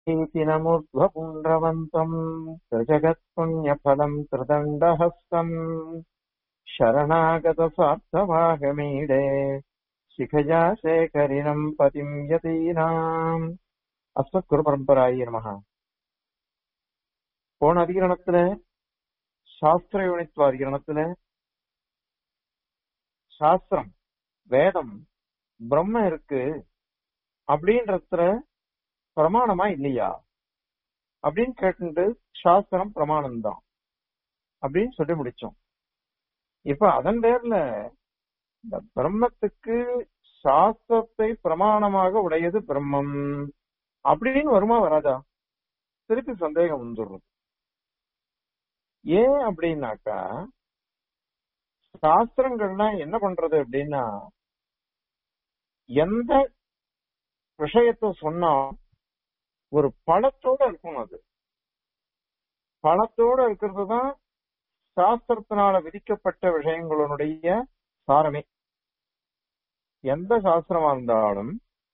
ीतिनमुर्ध्वपुण्ड्रवन्तम् त्रिजगत्पुण्यफलम् त्रिदण्डहस्तम् शरणागतस्वार्थभागमीडे शिखया शेखरिणम् पतिम् यतीनाम् அஸ்மத்குருபரம்பராய நமக போன அதிகரணத்துல சாஸ்திர யூனித்வ அதிகரணத்துல சாஸ்திரம் வேதம் பிரம்ம இருக்கு அப்படின்றதுல பிரமாணமா இல்லையா அப்படின்னு கேட்டு சாஸ்திரம் பிரமாணம் தான் அப்படின்னு சொல்லி முடிச்சோம் இப்ப அதன் பேர்ல இந்த பிரம்மத்துக்கு சாஸ்திரத்தை பிரமாணமாக உடையது பிரம்மம் அப்படின்னு வருமா வராதா திருப்பி சந்தேகம் வந்துடுறது ஏன் அப்படின்னாக்கா சாஸ்திரங்கள்லாம் என்ன பண்றது அப்படின்னா எந்த விஷயத்த சொன்னா ஒரு பழத்தோட இருக்கும் அது பழத்தோட இருக்கிறது தான் சாஸ்திரத்தினால விதிக்கப்பட்ட விஷயங்களுடைய சாரமே எந்த சாஸ்திரமா இருந்தாலும்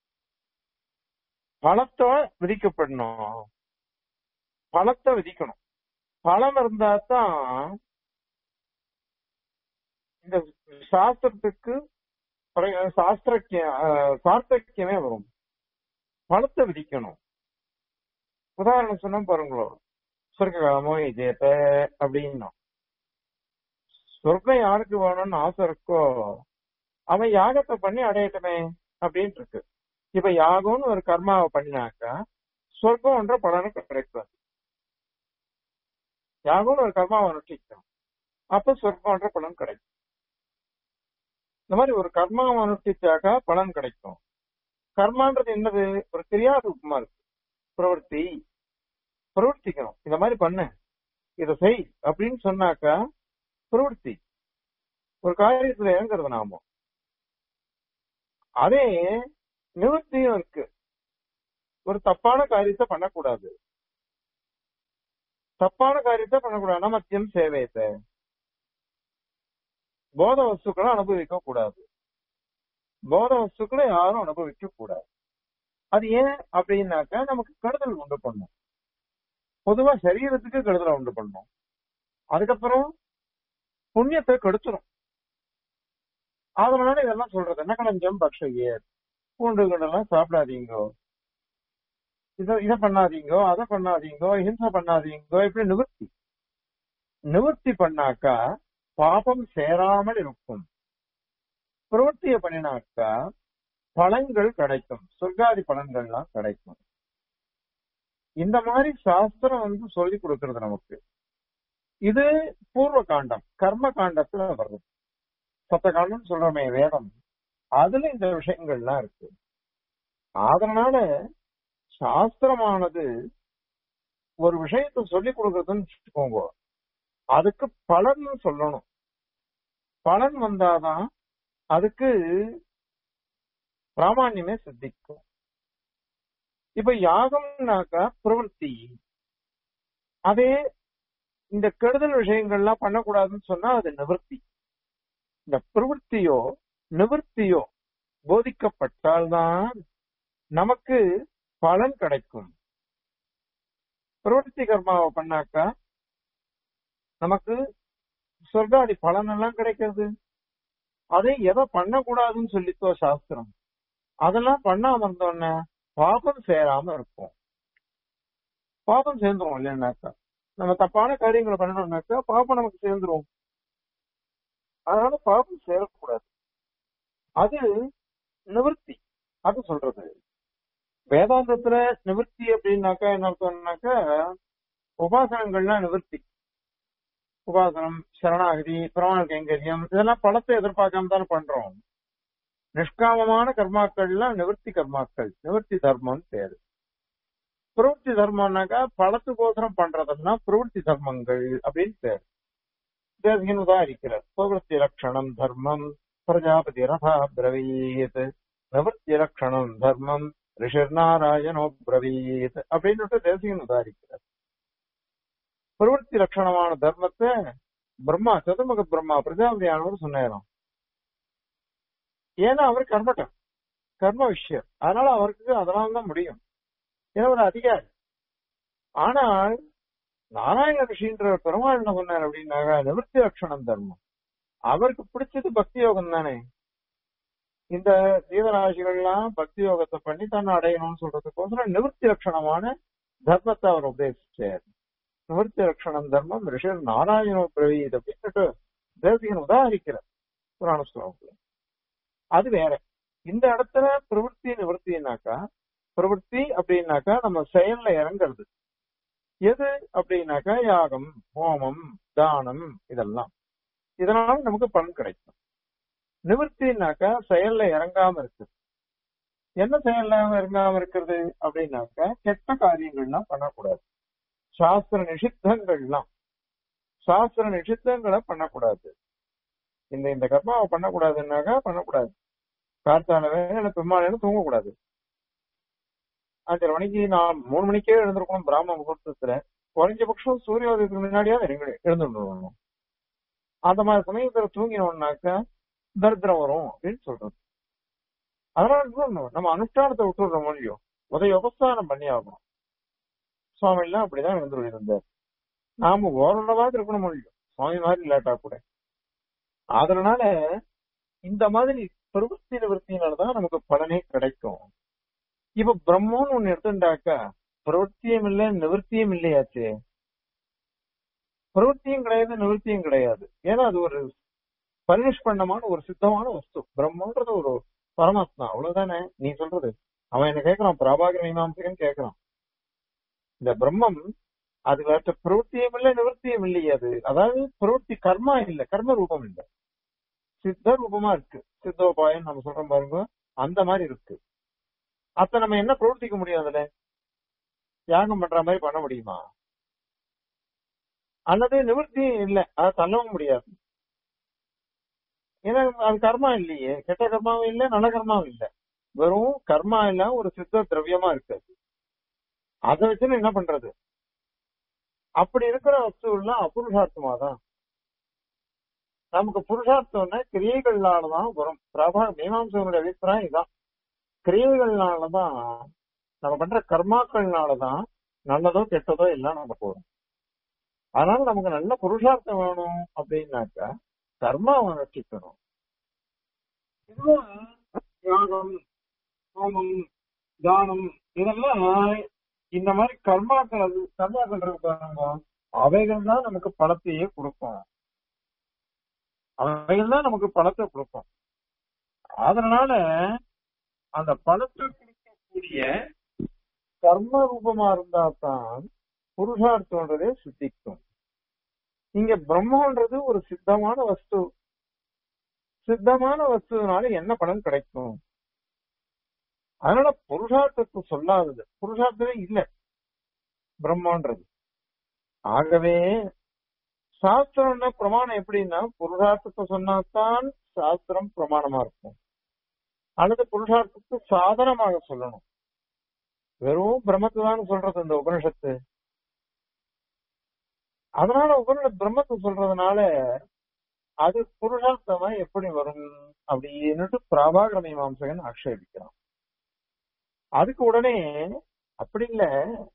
பழத்தோட விதிக்கப்படணும் பழத்தை விதிக்கணும் பழம் இருந்தா தான் இந்த சாஸ்திரத்துக்கு சாஸ்திரக்கிய சார்த்தக்கியமே வரும் பழத்தை விதிக்கணும் உதாரணம் சொன்னா பாருங்களோ சொர்க்க காலமோ இதேத்த அப்படின்னா சொர்க்கம் யாருக்கு வேணும்னு ஆசை இருக்கோ அவன் யாகத்தை பண்ணி அடையட்டுமே அப்படின்னு இருக்கு இப்ப யாகம்னு ஒரு கர்மாவை பண்ணினாக்கா சொர்க்கம்ன்ற பலனு கிடைக்கும் யாகம்னு ஒரு கர்மாவை அனுஷ்டிக்கும் அப்ப சொர்க்கம்ன்ற பலன் கிடைக்கும் இந்த மாதிரி ஒரு கர்மாவை அனுஷ்டிச்சாக்கா பலன் கிடைக்கும் கர்மான்றது என்னது ஒரு கிரியா ரூபமா இருக்கு பிரவர்த்தி பிரவர்த்திக்கணும் இந்த மாதிரி பண்ணு இதை செய் அப்படின்னு சொன்னாக்கா பிரவர்த்தி ஒரு காரியத்துல இறங்குறது நாம அதே நிவர்த்தியும் இருக்கு ஒரு தப்பான காரியத்தை பண்ணக்கூடாது தப்பான காரியத்தை பண்ணக்கூடாது மத்தியம் சேவையத்தை போத வஸ்துக்களை அனுபவிக்க கூடாது போத வஸ்துக்களை யாரும் அனுபவிக்க கூடாது அது ஏன் அப்படின்னாக்கா நமக்கு கெடுதல் உண்டு பண்ணும் பொதுவா சரீரத்துக்கு கெடுதலை உண்டு பண்ணும் அதுக்கப்புறம் புண்ணியத்தை கெடுத்துரும் அதனால இதெல்லாம் சொல்றது என்ன களஞ்சம் பக்ஷையர் பூண்டுகளெல்லாம் சாப்பிடாதீங்கோ இத இத பண்ணாதீங்கோ அதை பண்ணாதீங்கோ ஹிம்சை பண்ணாதீங்கோ இப்படி நிவர்த்தி நிவர்த்தி பண்ணாக்கா பாபம் சேராமல் இருக்கும் பிரவர்த்திய பண்ணினாக்கா பலன்கள் கிடைக்கும் சொர்க்காதி பலன்கள்லாம் கிடைக்கும் இந்த மாதிரி சாஸ்திரம் வந்து சொல்லி கொடுக்கறது நமக்கு இது பூர்வ காண்டம் கர்ம காண்டத்துல வருது சத்த காண்டம் சொல்றமே வேதம் அதுல இந்த விஷயங்கள்லாம் இருக்கு அதனால சாஸ்திரமானது ஒரு விஷயத்த சொல்லி கொடுக்கறதுன்னு வச்சுக்கோங்க அதுக்கு பலன் சொல்லணும் பலன் வந்தாதான் அதுக்கு பிராமான்யமே சித்திக்கும் இப்ப யாகம்னாக்கா பிரவருத்தி அதே இந்த கெடுதல் விஷயங்கள்லாம் பண்ணக்கூடாதுன்னு சொன்னா அது நிவர்த்தி இந்த பிரவருத்தியோ நிவர்த்தியோ போதிக்கப்பட்டால்தான் நமக்கு பலன் கிடைக்கும் பிரவர்த்தி கர்மாவை பண்ணாக்கா நமக்கு சொர்க்காதி பலன் எல்லாம் கிடைக்கிறது அதை எதை பண்ணக்கூடாதுன்னு சொல்லித்தோ சாஸ்திரம் அதெல்லாம் பண்ணாம இருந்தோன்னே பாபம் சேராம இருக்கும் பாபம் சேர்ந்துரும் இல்லைன்னாக்கா நம்ம தப்பான காரியங்களை பண்ணணும்னாக்கா பாபம் நமக்கு சேர்ந்துரும் அதனால பாபம் சேரக்கூடாது அது நிவர்த்தி அது சொல்றது வேதாந்தத்துல நிவர்த்தி அப்படின்னாக்கா என்ன அர்த்தம்னாக்கா உபாசனங்கள்லாம் நிவர்த்தி உபாசனம் சரணாகதி பிரமாண கைங்கரியம் இதெல்லாம் பலத்தை எதிர்பார்க்காம தானே பண்றோம் நிஷ்காமமான கர்மாக்கள்லாம் நிவர்த்தி கர்மாக்கள் நிவர்த்தி தர்மம் பேரு பிரவೃತ್ತಿ தர்மம்னாக்கா பலத்துக்கோசரம் பண்றதுன்னா பிரவೃತ್ತಿ தர்மங்கள் அப்படின்னு பேரு தேசிகன் உதாரிக்கிறார் பிரவೃತ್ತಿ லட்சணம் தர்மம் பிரஜாபதி ரதா பிரவீத் நிவர்த்தி லட்சணம் தர்மம் ரிஷிர்நாராயணோ பிரவீத் அப்படின்னு தேசிகன் உதாரிக்கிறார் பிரவೃತ್ತಿ லட்சணமான தர்மத்தை பிரம்மா சதுர்முக பிரம்மா பிரஜாபதியானவர் சொன்னாராம் ஏன்னா அவர் கர்மட்டம் கர்ம விஷயம் அதனால அவருக்கு அதனால தான் முடியும் ஏன்னா ஒரு அதிகாரி ஆனால் நாராயண ரிஷின்ற பெருமாள் என்ன சொன்னார் அப்படின்னாக்கா நிவர்த்தி லட்சணம் தர்மம் அவருக்கு பிடிச்சது பக்தி யோகம் தானே இந்த ஜீவராசிகள்லாம் பக்தி யோகத்தை பண்ணி தன்னை அடையணும்னு சொல்றதுக்கோசரம் நிவர்த்தி லட்சணமான தர்மத்தை அவர் உபதேசிச்சார் நிவர்த்தி லட்சணம் தர்மம் ரிஷர் நாராயண பிரவீத் அப்படின்னுட்டு தேசிகன் உதாரிக்கிறார் புராண ஸ்லோகத்துல அது வேற இந்த இடத்துல பிரவൃத்தி நிவர்த்தினாக்கா பிரவൃத்தி அப்படின்னாக்கா நம்ம செயல்ல இறங்குறது எது அப்படின்னாக்கா யாகம் ஹோமம் தானம் இதெல்லாம் இதனால நமக்கு பலன் கிடைக்கும் நிவர்த்தினாக்கா செயல்ல இறங்காம இருக்கு என்ன செயல்ல இறங்காம இருக்கிறது அப்படின்னாக்கா கெட்ட காரியங்கள்லாம் பண்ணக்கூடாது சாஸ்திர நிஷித்தங்கள்லாம் சாஸ்திர நிஷித்தங்களை பண்ணக்கூடாது இந்த இந்த கர்மாவை பண்ணக்கூடாதுன்னாக்கா பண்ணக்கூடாது கார்த்தால வேலை பெருமாள் தூங்கக்கூடாது அஞ்சரை மணிக்கு நான் மூணு மணிக்கே எழுந்திருக்கணும் பிராம முகூர்த்தத்துல குறைஞ்சபட்சம் சூரியோதயத்துக்கு முன்னாடியாவது எழுந்து எழுந்துடணும் அந்த மாதிரி சமயத்துல தூங்கினோம்னாக்கா தரித்திரம் வரும் அப்படின்னு சொல்றது அதனால என்ன நம்ம அனுஷ்டானத்தை விட்டுடுறோம் மொழியோ உதய உபஸ்தானம் பண்ணி ஆகணும் சுவாமி எல்லாம் அப்படிதான் எழுந்துரு இருந்தார் நாம ஓரளவாவது இருக்கணும் மொழியோ சுவாமி மாதிரி இல்லாட்டா கூட அதனால இந்த மாதிரி பிரவൃத்தி நிவர்த்தியினாலதான் நமக்கு பலனே கிடைக்கும் இப்ப பிரம்மம்னு ஒண்ணு எடுத்துட்டாக்கா பிரவൃத்தியும் இல்ல நிவர்த்தியும் இல்லையாச்சு பிரவൃத்தியும் கிடையாது நிவர்த்தியும் கிடையாது ஏன்னா அது ஒரு பரினிஷ் பண்ணமான ஒரு சித்தமான வஸ்து பிரம்மன்றது ஒரு பரமாத்மா அவ்வளவுதானே நீ சொல்றது அவன் என்ன கேட்கறான் பிரபாகர மீமாம்சகன் கேட்கறான் இந்த பிரம்மம் அது வேற பிரவൃத்தியும் இல்ல நிவர்த்தியும் இல்லையே அது அதாவது பிரவൃத்தி கர்மா இல்ல கர்ம ரூபம் இல்ல சித்த ரூபமா இருக்கு சித்தோபாயம் நம்ம சொல்றோம் பாருங்க அந்த மாதிரி இருக்கு அப்ப நம்ம என்ன பிரவர்த்திக்க முடியும் அதுல யாகம் பண்ற மாதிரி பண்ண முடியுமா அல்லது நிவர்த்தி இல்ல அதை தள்ளவும் முடியாது ஏன்னா அது கர்மா இல்லையே கெட்ட கர்மாவும் இல்ல நல்ல கர்மாவும் இல்ல வெறும் கர்மா இல்ல ஒரு சித்த திரவியமா இருக்கு அதை வச்சு என்ன பண்றது அப்படி இருக்கிற வஸ்துலாம் அபுருஷார்த்தமா தான் நமக்கு புருஷார்த்தம்னா கிரியைகள்னாலதான் வரும் பிரபா மீமாம்சனுடைய அபிப்பிராயம் இதான் கிரியைகள்னாலதான் நம்ம பண்ற கர்மாக்கள்னாலதான் நல்லதோ கெட்டதோ எல்லாம் நமக்கு வரும் அதனால நமக்கு நல்ல புருஷார்த்தம் வேணும் அப்படின்னாக்கா கர்மாவை ரட்சிக்கணும் இதுவும் யாகம் ஹோமம் தானம் இதெல்லாம் இந்த மாதிரி கர்மாக்கள் அது கர்மாக்கள் இருக்கு பாருங்க அவைகள் தான் நமக்கு பணத்தையே கொடுக்கும் அவைகள் தான் நமக்கு பணத்தை கொடுக்கும் அதனால அந்த பணத்தை கொடுக்கக்கூடிய கர்ம ரூபமா இருந்தா தான் புருஷார்த்தம்ன்றதே சித்திக்கும் இங்க பிரம்மன்றது ஒரு சித்தமான வஸ்து சித்தமான வஸ்துனால என்ன பலன் கிடைக்கும் அதனால புருஷார்த்தத்தை சொல்லாதது புருஷார்த்தமே இல்ல பிரம்மன்றது ஆகவே சாஸ்திரம்னா பிரமாணம் எப்படின்னா புருஷார்த்தத்தை சொன்னாதான் சாஸ்திரம் பிரமாணமா இருக்கும் அல்லது புருஷார்த்தத்தை சாதனமாக சொல்லணும் வெறும் பிரம்மத்தை தான் சொல்றது இந்த உபனிஷத்து அதனால உபனிஷ பிரம்மத்தை சொல்றதுனால அது புருஷார்த்தமா எப்படி வரும் அப்படின்னுட்டு பிரபாகர மீமாம்சகன் ஆக்ஷேபிக்கிறான் அதுக்கு உடனே அப்படி இல்ல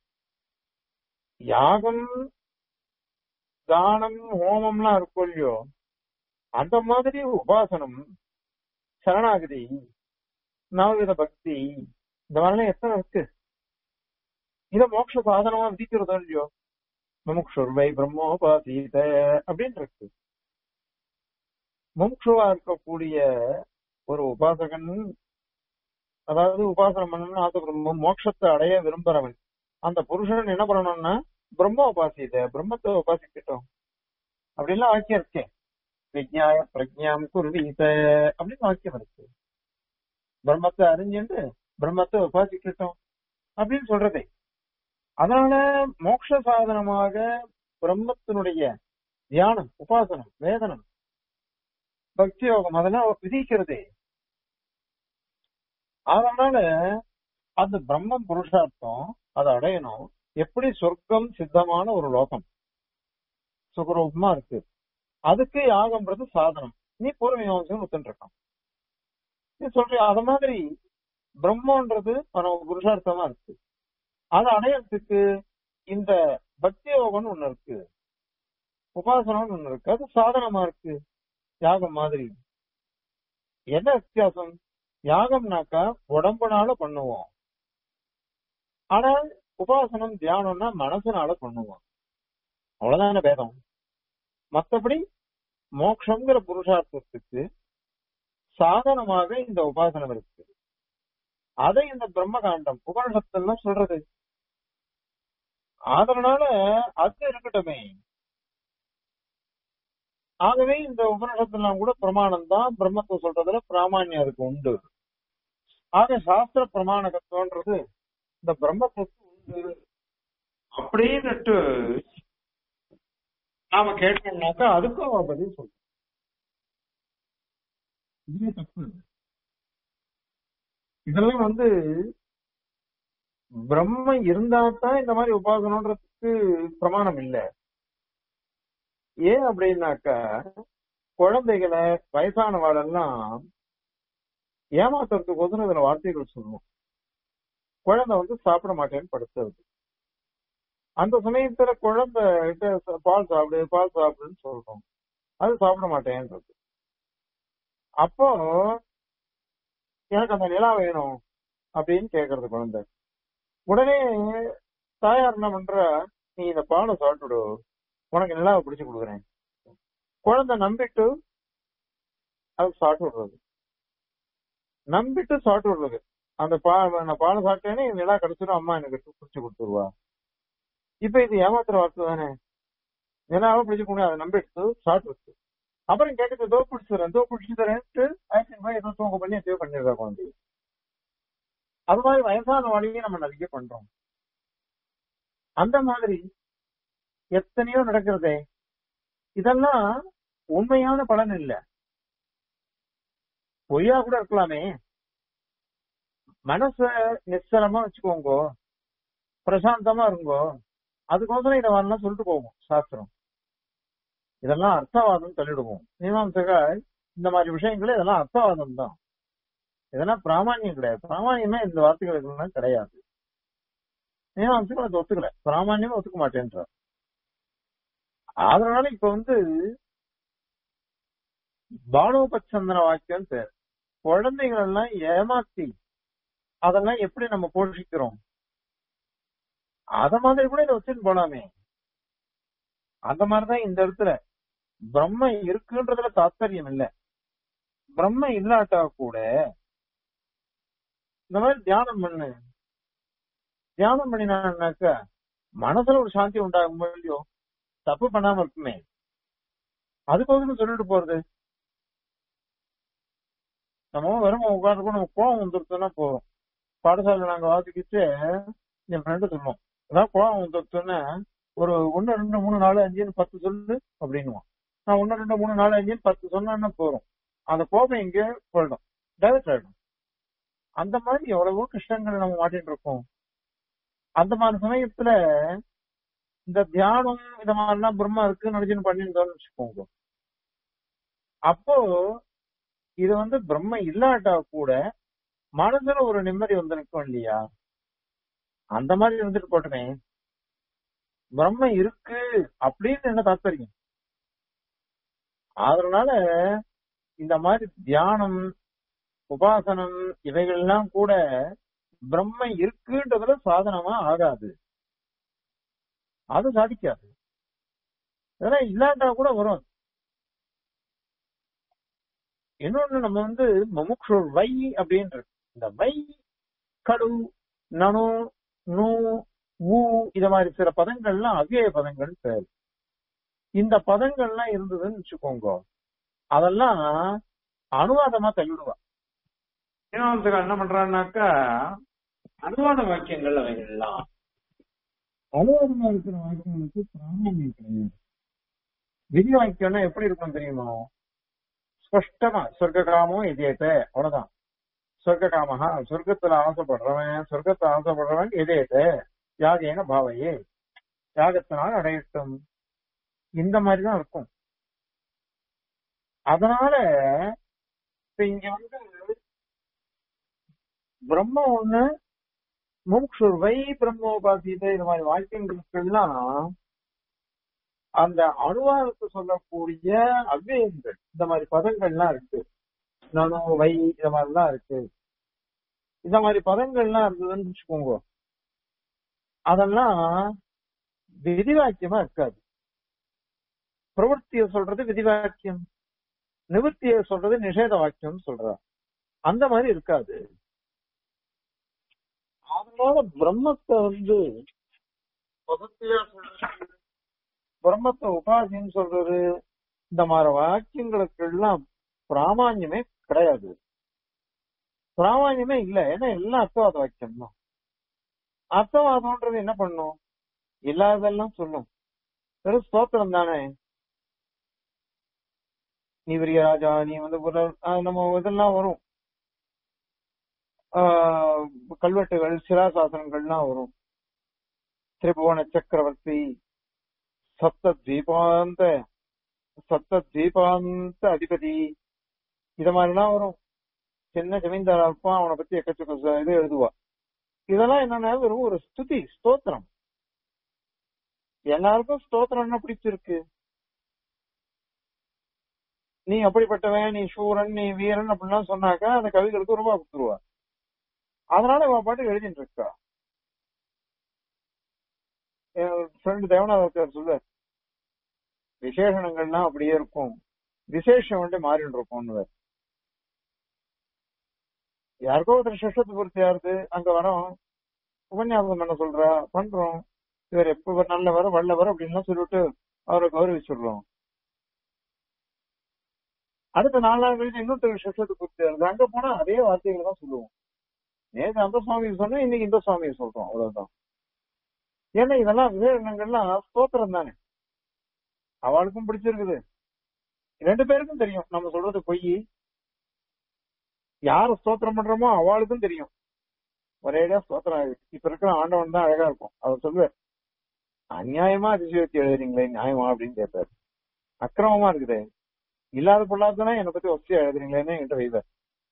யாகம் தானம் ஹோமம்லாம் இருக்கும் இல்லையோ அந்த மாதிரி உபாசனம் சரணாகதி நவவித பக்தி இந்த மாதிரிலாம் எத்தனை இருக்கு இத மோட்ச சாதனமா விதிக்கிறதோ இல்லையோ முமுக்ஷுர்வை பிரம்மோபாசீத அப்படின்னு இருக்கு முமுக்ஷுவா இருக்கக்கூடிய ஒரு உபாசகன் அதாவது உபாசனம் பண்ணணும்னு ஆசைப்படும் மோட்சத்தை அடைய விரும்புறவன் அந்த புருஷன் என்ன பண்ணணும்னா பிரம்ம உபாசித பிரம்மத்தை உபாசிக்கட்டும் அப்படின்லாம் வாக்கியம் இருக்கேன் விஜயாய பிரஜாம் குருவீத அப்படின்னு வாக்கியம் இருக்கு பிரம்மத்தை அறிஞ்சுட்டு பிரம்மத்தை உபாசிக்கட்டும் அப்படின்னு சொல்றதே அதனால மோட்ச சாதனமாக பிரம்மத்தினுடைய தியானம் உபாசனம் வேதனம் பக்தி யோகம் அதெல்லாம் விதிக்கிறதே அதனால அந்த பிரம்மம் புருஷார்த்தம் அதை அடையணும் எப்படி சொர்க்கம் சித்தமான ஒரு லோகம் சுகரூபமா இருக்கு அதுக்கு யாகம்ன்றது சாதனம் நீ பூர்வ மீமாசம் ஒத்துட்டு இருக்கான் நீ சொல்ற அத மாதிரி பிரம்மன்றது பரம புருஷார்த்தமா இருக்கு அதை அடையறதுக்கு இந்த பக்தி யோகம்னு ஒண்ணு இருக்கு உபாசனம்னு ஒண்ணு இருக்கு அது சாதனமா இருக்கு யாகம் மாதிரி என்ன வித்தியாசம் யாகம்னாக்கா உடம்புனால பண்ணுவோம் ஆனால் உபாசனம் தியானம்னா மனசுனால பண்ணுவோம் அவ்வளவுதான பேதம் மத்தபடி மோட்சங்கிற புருஷார்த்தத்துக்கு சாதனமாக இந்த உபாசனம் இருக்கு அதை இந்த பிரம்ம காண்டம் உபனிஷத்தெல்லாம் சொல்றது அதனால அது இருக்கட்டுமே ஆகவே இந்த உபனிஷத்தெல்லாம் கூட பிரமாணம் தான் பிரம்மத்தை சொல்றதுல பிராமான்யம் அதுக்கு உண்டு ஆக சாஸ்திர பிரமாணகத்துவன்றது இந்த பிரம்மத்துக்கு உண்டு அப்படின்னுட்டு நாம கேட்டோம்னாக்கா அதுக்கும் அவ பதில் சொல்ற இதுவே தப்பு இதெல்லாம் வந்து பிரம்மம் இருந்தா தான் இந்த மாதிரி உபாசனன்றதுக்கு பிரமாணம் இல்லை ஏன் அப்படின்னாக்கா குழந்தைகளை வயசானவாளெல்லாம் ஏமாத்துறதுக்கு ஒதுன இதுல வார்த்தைகள் சொல்லணும் குழந்தை வந்து சாப்பிட மாட்டேன்னு படுத்துறது அந்த சமயத்துல குழந்தை கிட்ட ச- பால் சாப்பிடு பால் சாப்பிடுன்னு சொல்றோம் அது சாப்பிட மாட்டேன்றது அப்போ எனக்கு அந்த நிலா வேணும் அப்படின்னு கேக்குறது குழந்தை உடனே தாயார் என்ன பண்ற நீ இந்த பாலை சாப்பிட்டுடு உனக்கு நிலாவை பிடிச்சு கொடுக்குறேன் குழந்தை நம்பிட்டு அது சாப்பிட்டு விடுறது நம்பிட்டு சாப்பிட்டு விடுறது அந்த பா நான் பாலை சாப்பிட்டேனே நிலா கிடைச்சிடும் அம்மா எனக்கு பிடிச்சு கொடுத்துருவா இப்ப இது ஏமாத்துற வார்த்தை தானே நிலாவை பிடிச்சு கொண்டு அதை நம்பிட்டு சாப்பிட்டு வச்சு அப்புறம் கேட்குது தோ பிடிச்சு தரேன் தோ பிடிச்சு தரேன்ட்டு ஆக்ஷன் போய் ஏதோ தூங்க பண்ணி எதையோ பண்ணிடுறா குழந்தை அது மாதிரி வயசான வழியை நம்ம நிறைய பண்றோம் அந்த மாதிரி எத்தனையோ நடக்கிறதே இதெல்லாம் உண்மையான பலன் இல்ல பொய்யா கூட இருக்கலாமே மனச நிச்சலமா வச்சுக்கோங்க பிரசாந்தமா இருங்கோ அதுக்கோசரம் இதை வரலாம் சொல்லிட்டு போவோம் சாஸ்திரம் இதெல்லாம் அர்த்தவாதம் தள்ளிடுவோம் மீமாம்சகா இந்த மாதிரி விஷயங்களே இதெல்லாம் அர்த்தவாதம் தான் இதெல்லாம் பிராமான்யம் கிடையாது பிராமான்யமே இந்த வார்த்தைகளுக்கு கிடையாது மீமாம்சகர் அதை ஒத்துக்கல பிராமான்யமே ஒத்துக்க மாட்டேன்றார் அதனால இப்ப வந்து பானோபச்சந்தன வாக்கியம் பேர் குழந்தைகள் எல்லாம் ஏமாத்தி அதெல்லாம் எப்படி நம்ம போஷிக்கிறோம் அத மாதிரி கூட இதை வச்சுட்டு போலாமே அந்த மாதிரிதான் இந்த இடத்துல பிரம்ம இருக்குன்றதுல தாத்பரியம் இல்ல பிரம்ம இல்லாட்டா கூட இந்த மாதிரி தியானம் பண்ணு தியானம் பண்ணினாக்க மனசுல ஒரு சாந்தி உண்டாகும் இல்லையோ தப்பு பண்ணாம இருக்குமே அதுக்கோசரம் சொல்லிட்டு போறது நம்ம வெறும் உட்காந்து நம்ம கோவம் வந்துருச்சுன்னா போதும் பாடசாலை நாங்க வாசிக்கிட்டு என் ஃப்ரெண்டு சொல்லுவோம் அதான் கோவம் வந்துருச்சுன்னா ஒரு ஒன்னு ரெண்டு மூணு நாலு அஞ்சுன்னு பத்து சொல்லு அப்படின்னுவான் நான் ஒன்னு ரெண்டு மூணு நாலு அஞ்சுன்னு பத்து சொன்னா போதும் அந்த கோபம் எங்க போயிடும் டைவர்ட் ஆயிடும் அந்த மாதிரி எவ்வளவோ கஷ்டங்கள் நம்ம மாட்டிட்டு இருக்கோம் அந்த மாதிரி சமயத்துல இந்த தியானம் இந்த மாதிரிலாம் பிரம்மா இருக்கு நினைச்சுன்னு பண்ணிருந்தோம்னு வச்சுக்கோங்க அப்போ இது வந்து பிரம்ம இல்லாட்டா கூட மனசுல ஒரு நிம்மதி வந்து நிற்கும் இல்லையா அந்த மாதிரி இருந்துட்டு போட்டுமே பிரம்ம இருக்கு அப்படின்னு என்ன தாத்பரியம் அதனால இந்த மாதிரி தியானம் உபாசனம் இவைகள்லாம் கூட பிரம்ம இருக்குன்றதுல சாதனமா ஆகாது அது சாதிக்காது இதெல்லாம் இல்லாட்டா கூட வரும் இன்னொன்னு நம்ம வந்து முமுக்ஷு வை அப்படின்ற இந்த வை கடு நனு நூ ஊ இத மாதிரி சில பதங்கள்லாம் அவ்விய பதங்கள் பேர் இந்த பதங்கள்லாம் இருந்ததுன்னு வச்சுக்கோங்க அதெல்லாம் அனுவாதமா தள்ளிடுவா மீமாம்சகர் என்ன பண்றான்னாக்கா அனுவாத வாக்கியங்கள் அவைகள்லாம் அனுவாதமா இருக்கிற வாக்கியங்களுக்கு பிராமணியம் கிடையாது விதி வாக்கியம்னா எப்படி இருக்கும் தெரியுமா ஸ்பஷ்டமா சொர்க்க காமம் இதயத்த அவ்வளவுதான் சொர்க்க காமஹா சொர்க்கத்துல ஆசைப்படுறவன் சொர்க்கத்தை ஆசைப்படுறவன் இதயத்த யாகேன பாவையே யாகத்தினால் அடையட்டும் இந்த மாதிரிதான் இருக்கும் அதனால இப்ப இங்க வந்து பிரம்ம ஒண்ணு முமுக்ஷுர்வை பிரம்மோபாசியத்தை இது மாதிரி வாக்கியங்களுக்கெல்லாம் அந்த அனுவாதத்தை சொல்லக்கூடிய அவ்வியங்கள் இந்த மாதிரி பதங்கள்லாம் இருக்கு நனு வை இந்த மாதிரிலாம் இருக்கு இந்த மாதிரி பதங்கள்லாம் இருந்ததுன்னு வச்சுக்கோங்க அதெல்லாம் விதிவாக்கியமா இருக்காது பிரவருத்திய சொல்றது விதிவாக்கியம் நிவர்த்திய சொல்றது நிஷேத வாக்கியம் சொல்றா அந்த மாதிரி இருக்காது அதனால பிரம்மத்தை வந்து பதத்தியா சொல்றது பிரம்மத்தை உபாசின்னு சொல்றது இந்த மாதிரி வாக்கியங்களுக்கு எல்லாம் பிராமான்யமே கிடையாது பிராமான்யமே இல்ல ஏன்னா எல்லாம் அர்த்தவாத வாக்கியம் தான் அர்த்தவாதம்ன்றது என்ன பண்ணும் இல்லாததெல்லாம் சொல்லும் வெறும் ஸ்தோத்திரம் தானே நீ பெரிய ராஜா நீ வந்து ஒரு ஆஹ் நம்ம இதெல்லாம் வரும் ஆஹ் கல்வெட்டுகள் சிராசாசனங்கள்லாம் வரும் திரிபுவன சக்கரவர்த்தி சப்த தீபாந்த சப்த தீபாந்த அதிபதி இத மாதிரிலாம் வரும் சின்ன ஜமீன்தாரா இருப்பான் அவனை பத்தி எக்கச்சக்க இது எழுதுவா இதெல்லாம் என்னன்னா வெறும் ஒரு ஸ்துதி ஸ்தோத்திரம் எல்லாருக்கும் ஸ்தோத்திரம் என்ன பிடிச்சிருக்கு நீ அப்படிப்பட்டவன் நீ சூரன் நீ வீரன் அப்படின்லாம் சொன்னாக்கா அந்த கவிகளுக்கு ரூபா கொடுத்துருவா அதனால அவ பாட்டு எழுதிட்டு இருக்கா என் ஃப்ரெண்டு தேவநாதர் சொல்ல விசேஷணங்கள்லாம் அப்படியே இருக்கும் விசேஷம் வந்து மாறிட்டு இருக்கும்னு யாருக்கோ ஒருத்தர் சிஷ்டத்து பொறுத்து யாருது அங்க வரோம் உபன்யாசம் பண்ண சொல்றா பண்றோம் இவர் எப்ப நல்லவர் வல்லவர் அப்படின்லாம் சொல்லிட்டு அவரை கௌரவிச்சுடுறோம் அடுத்த நாலு நாள் கழிச்சு இன்னொருத்தர் சிஷ்டத்து பொறுத்து யாருது அங்க போனா அதே வார்த்தைகளை தான் சொல்லுவோம் நேற்று அந்த சுவாமியை சொன்னோம் இன்னைக்கு இந்த சுவாமியை சொல்றோம் அவ்வளவுதான் ஏன்னா இதெல்லாம் விவேகங்கள்லாம் ஸ்தோத்திரம் தானே அவளுக்கும் பிடிச்சிருக்குது ரெண்டு பேருக்கும் தெரியும் நம்ம சொல்றது பொய் யார ஸ்தோத்திரம் பண்றோமோ அவளுக்கும் தெரியும் ஒரேடியா ஸ்தோத்திரம் ஆகுது இப்ப இருக்கிற ஆண்டவன் தான் அழகா இருக்கும் அவர் சொல்லுவார் அநியாயமா அதிசயத்தி எழுதுறீங்களே நியாயமா அப்படின்னு கேட்பாரு அக்கிரமமா இருக்குது இல்லாத பொல்லாதுன்னா என்னை பத்தி ஒசியா எழுதுறீங்களேன்னு என்கிட்ட வைப்பார்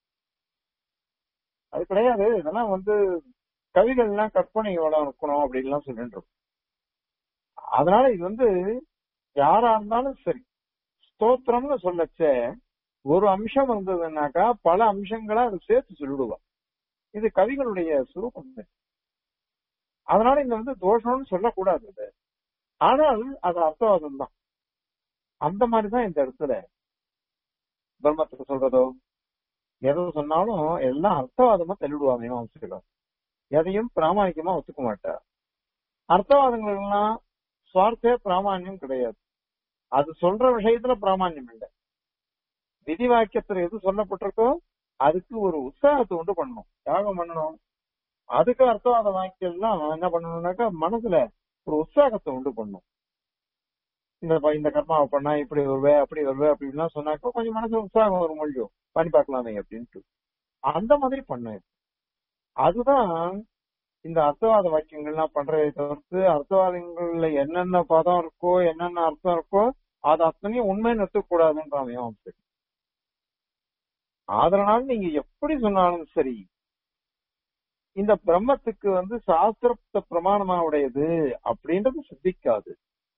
அது கிடையாது இதெல்லாம் வந்து கவிகள்லாம் கற்பனையோட இருக்கணும் அப்படின்லாம் சொல்லிட்டு இருக்கும் அதனால இது வந்து யாரா இருந்தாலும் சரி ஸ்தோத்திரம்னு சொல்லச்ச ஒரு அம்சம் வந்ததுன்னாக்கா பல அம்சங்களா அது சேர்த்து சொல்லிடுவா இது கவிகளுடைய சுரூபம் அதனால இந்த வந்து தோஷம்னு சொல்லக்கூடாது இது ஆனால் அது அர்த்தவாதம் தான் அந்த மாதிரிதான் இந்த இடத்துல பிரம்மத்துக்கு சொல்றதோ எதை சொன்னாலும் எல்லாம் அர்த்தவாதமா தள்ளிடுவாங்க மீமாம்சகர் எதையும் பிராமணிக்கமா ஒத்துக்க மாட்டார் அர்த்தவாதங்கள் எல்லாம் சுவார்த்தே பிராமான்யம் கிடையாது அது சொல்ற விஷயத்துல பிராமான்யம் இல்லை விதி வாக்கியத்துல எது சொல்லப்பட்டிருக்கோ அதுக்கு ஒரு உற்சாகத்தை உண்டு பண்ணணும் யாகம் பண்ணணும் அதுக்கு அர்த்தவாத வாக்கியெல்லாம் என்ன பண்ணணும்னாக்கா மனசுல ஒரு உற்சாகத்தை உண்டு பண்ணும் இந்த இந்த கர்மாவை பண்ணா இப்படி வருவே அப்படி வருவே அப்படின்லாம் சொன்னாக்கா கொஞ்சம் மனசு உற்சாகம் வரும் மொழியும் பண்ணி பார்க்கலாமே அப்படின்ட்டு அந்த மாதிரி பண்ண அதுதான் இந்த அர்த்தவாத வாக்கியங்கள்லாம் பண்றதை தவிர்த்து அர்த்தவாதங்கள்ல என்னென்ன பதம் இருக்கோ என்னென்ன அர்த்தம் இருக்கோ அது அத்தனையும் உண்மைன்னு நிறுத்தக்கூடாதுன்றான் சரி அதனால நீங்க எப்படி சொன்னாலும் சரி இந்த பிரம்மத்துக்கு வந்து சாஸ்திரத்தை பிரமாணமா உடையது அப்படின்றது சித்திக்காது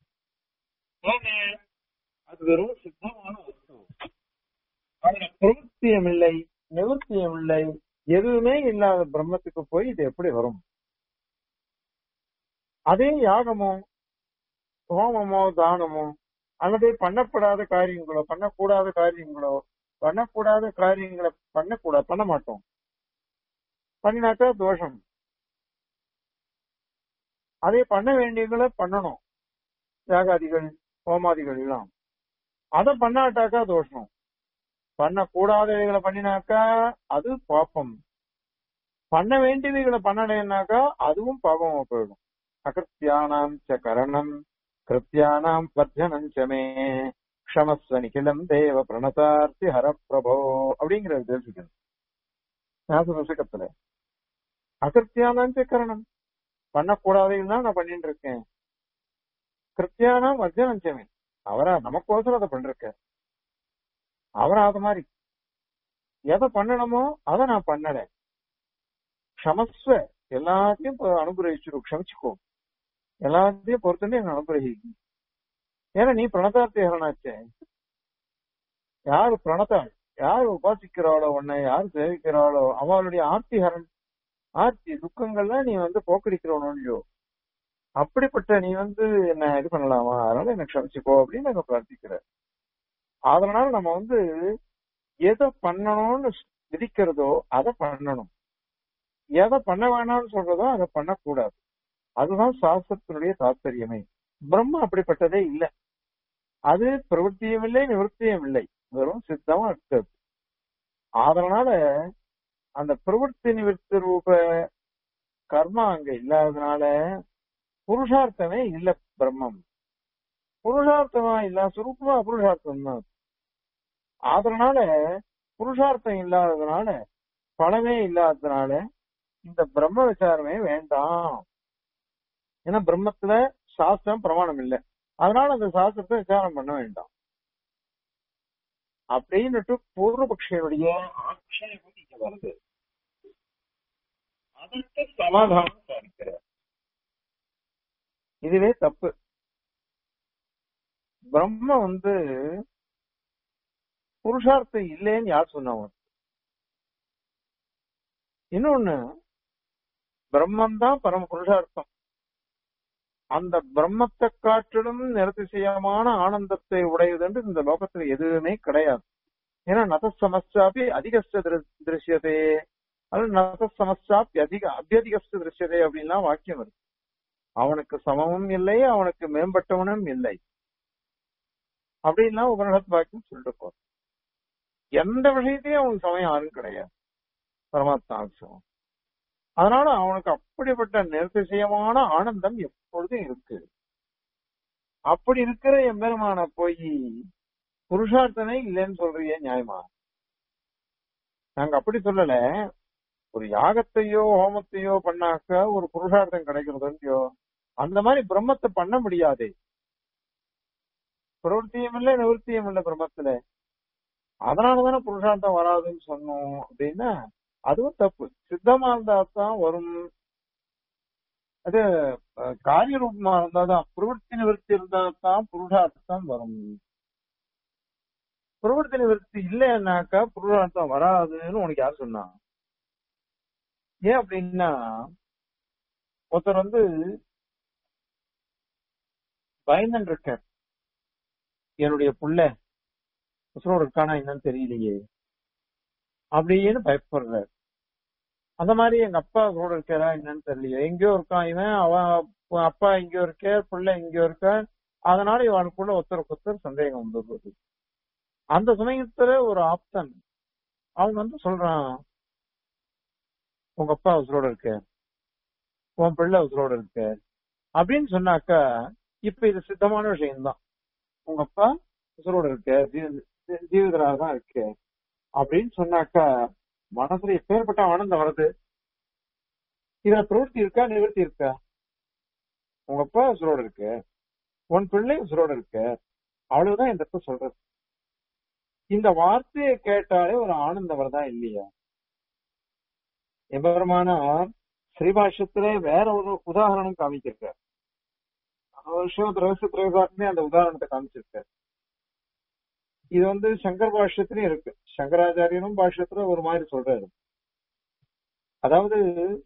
அது வெறும் சித்தமான அர்த்தம் அதுல பிரவൃத்தியம் இல்லை நிவர்த்தியம் இல்லை எதுவுமே இல்லாத பிரம்மத்துக்கு போய் இது எப்படி வரும் அதே யாகமோ ஹோமமோ தானமோ அல்லது பண்ணப்படாத காரியங்களோ பண்ணக்கூடாத காரியங்களோ பண்ணக்கூடாத காரியங்களை பண்ணக்கூடாது பண்ண மாட்டோம் பண்ணினாக்கா தோஷம் அதே பண்ண வேண்டியங்களை பண்ணணும் யாகாதிகள் ஹோமாதிகள் எல்லாம் அதை பண்ணாட்டாக்கா தோஷம் பண்ணக்கூடாதவைகளை பண்ணினாக்கா அது பாப்பம் பண்ண வேண்டியவைகளை பண்ணலைன்னாக்கா அதுவும் பாபமா போயிடும் அகிருத்தியானாம் ச கரணம் கிருத்தியானாம் வர்ஜனம் சமே க்ஷமஸ்வ நிகிலம் தேவ பிரணதார்த்தி ஹர பிரபோ அப்படிங்கிறது தெரிஞ்சுக்கணும் ஞாபகத்துல அகிருத்தியானாம் ச கரணம் பண்ணக்கூடாதவைகள் தான் நான் பண்ணிட்டு இருக்கேன் கிருத்தியானாம் வர்ஜனம் சமே அவரா நமக்கோசரம் அதை பண்றேன் அவர் அது மாதிரி எதை பண்ணணுமோ அதை நான் பண்ணல க்ஷமஸ்வ எல்லாத்தையும் இப்ப அனுகிரகிச்சிரு க்ஷமிச்சுக்கோ எல்லாத்தையும் பொறுத்துன்னு என்ன அனுகிரகிக்கும் ஏன்னா நீ பிரணதார்த்திகரனாச்சே யாரு பிரணதாள் யார் உபாசிக்கிறாளோ உன்னை யார் சேவிக்கிறாளோ அவளுடைய ஆர்த்திகரன் ஆர்த்தி துக்கங்கள்லாம் நீ வந்து போக்கடிக்கிறவனோ இல்லையோ அப்படிப்பட்ட நீ வந்து என்ன இது பண்ணலாமா அதனால என்ன க்ஷமிச்சுக்கோ அப்படின்னு நாங்க பிரார்த்திக்கிற அதனால நம்ம வந்து எதை பண்ணணும்னு விதிக்கிறதோ அதை பண்ணணும் எதை பண்ண வேணாம்னு சொல்றதோ அதை பண்ணக்கூடாது அதுதான் சாஸ்திரத்தினுடைய தாத்பரியமே பிரம்ம அப்படிப்பட்டதே இல்லை அது பிரவൃத்தியும் இல்லை நிவர்த்தியும் இல்லை வெறும் சித்தமா இருக்கிறது அதனால அந்த பிரவൃத்தி நிவர்த்தி ரூப கர்மா அங்க இல்லாததுனால புருஷார்த்தமே இல்ல பிரம்மம் புருஷார்த்தமா இல்ல சுரூபமா புருஷார்த்தம் தான் அதனால புருஷார்த்தம் இல்லாததுனால பணமே இல்லாததுனால இந்த பிரம்ம விசாரமே வேண்டாம் ஏன்னா பிரம்மத்துல சாஸ்திரம் பிரமாணம் இல்லை அதனால அந்த சாஸ்திரத்தை விசாரம் பண்ண வேண்டாம் அப்படின்னுட்டு பூர்வபக்ஷனுடைய ஆட்சேபம் இங்க வருது அதற்கு சமாதானம் பார்க்கிறார் இதுவே தப்பு பிரம்ம வந்து புருஷார்த்தம் இல்லைன்னு யார் சொன்னவன் இன்னொன்னு பிரம்மம் தான் பரம புருஷார்த்தம் அந்த பிரம்மத்தை காட்டிலும் நிறதிசயமான ஆனந்தத்தை உடையது என்று இந்த லோகத்துல எதுவுமே கிடையாது ஏன்னா நத சமஸ்தாபி அதிகஸ்ட திருஷ்யதே அது நத சமஸ்தாபி அதிக அபியதிகஸ்ட திருஷ்யதே அப்படின்லாம் வாக்கியம் இருக்கு அவனுக்கு சமமும் இல்லை அவனுக்கு மேம்பட்டவனும் இல்லை அப்படின்லாம் உபனிஷத் வாக்கியம் சொல்லிட்டு போறோம் எந்த விஷயத்தையும் அவனுக்கு சமயம் யாரும் கிடையாது பரமாத்மா சமம் அதனால அவனுக்கு அப்படிப்பட்ட நிர்திசயமான ஆனந்தம் எப்பொழுதும் இருக்கு அப்படி இருக்கிற எம்பெருமான போய் புருஷார்த்தமே இல்லைன்னு சொல்றியே நியாயமா நாங்க அப்படி சொல்லல ஒரு யாகத்தையோ ஹோமத்தையோ பண்ணாக்க ஒரு புருஷார்த்தம் கிடைக்கிறதுலையோ அந்த மாதிரி பிரம்மத்தை பண்ண முடியாது பிரவருத்தியும் இல்லை நிவர்த்தியும் இல்லை பிரம்மத்துல அதனாலதானே புருஷார்த்தம் வராதுன்னு சொன்னோம் அப்படின்னா அதுவும் தப்பு சித்தமா இருந்தா தான் வரும் அது காரிய ரூபமா இருந்தாதான் பிரவருத்தி நிவர்த்தி இருந்தா தான் புருஷார்த்தம் வரும் பிரவருத்தி நிவர்த்தி இல்லைன்னாக்கா புருஷார்த்தம் வராதுன்னு உனக்கு யார் சொன்னா ஏன் அப்படின்னா ஒருத்தர் வந்து பயந்தன் இருக்கார் என்னுடைய புள்ள உசுரோடு இருக்கானா என்னன்னு தெரியலையே அப்படின்னு பயப்படுறாரு அந்த மாதிரி எங்க அப்பா கூட இருக்காரா என்னன்னு தெரியலையே எங்கேயோ இருக்கான் இவன் அவன் அப்பா எங்கேயோ இருக்க பிள்ளை எங்கேயோ இருக்க அதனால இவனுக்குள்ள ஒருத்தருக்கு ஒருத்தர் சந்தேகம் வந்துடுறது அந்த சமயத்துல ஒரு ஆப்தன் அவன் வந்து சொல்றான் உங்க அப்பா உசுரோட இருக்க உன் பிள்ளை உசுரோட இருக்க அப்படின்னு சொன்னாக்கா இப்ப இது சித்தமான விஷயம்தான் உங்க அப்பா உசுரோட இருக்க ஜீவிதராக தான் இருக்கு அப்படின்னு சொன்னாக்கா மனசுல எப்பேற்பட்ட ஆனந்தம் வருது இதுல பிரவருத்தி இருக்கா நிவர்த்தி இருக்கா உங்க அப்பா உசுரோட இருக்கு உன் பிள்ளை உசுரோட இருக்கு அவ்வளவுதான் இந்த இடத்த சொல்றது இந்த வார்த்தையை கேட்டாலே ஒரு ஆனந்தம் வருதா இல்லையா எம்பெருமான ஸ்ரீபாஷ்யத்திலே வேற ஒரு உதாரணம் காமிச்சிருக்கார் வருஷம் திரவச திரவசாக்குமே அந்த உதாரணத்தை காமிச்சிருக்காரு இது வந்து சங்கர் பாஷ்யத்திலும் இருக்கு சங்கராச்சாரியனும் பாஷ்யத்துல ஒரு மாதிரி சொல்றாரு அதாவது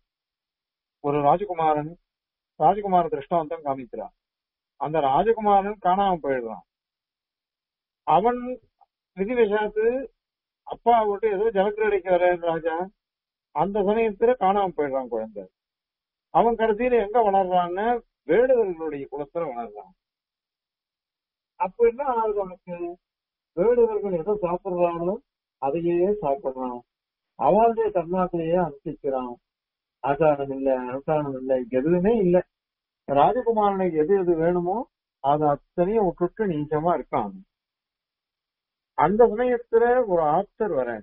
ஒரு ராஜகுமாரன் ராஜகுமார திருஷ்டாந்தம் காமிக்கிறான் அந்த ராஜகுமாரன் காணாம போயிடுறான் அவன் விதிவசாத்து அப்பா விட்டு ஏதோ ஜலக்கிரடைக்கு வர்றான் ராஜா அந்த சமயத்துல காணாம போயிடுறான் குழந்தை அவன் கடைசியில எங்க வளர்றான்னு வேடுவர்களுடைய குலத்துல வளர்றான் அப்ப என்ன ஆகுது அவனுக்கு வேடுவர்கள் எதை சாப்பிடுறாங்களோ அதையே சாப்பிடுறான் அவளுடைய கர்மாக்களையே அனுஷ்டிக்கிறான் ஆச்சாரம் இல்ல அனுஷ்டானம் இல்ல எதுவுமே இல்ல ராஜகுமாரனுக்கு எது எது வேணுமோ அது அத்தனையும் விட்டுட்டு நீச்சமா இருக்கான் அந்த சமயத்துல ஒரு ஆப்தர் வர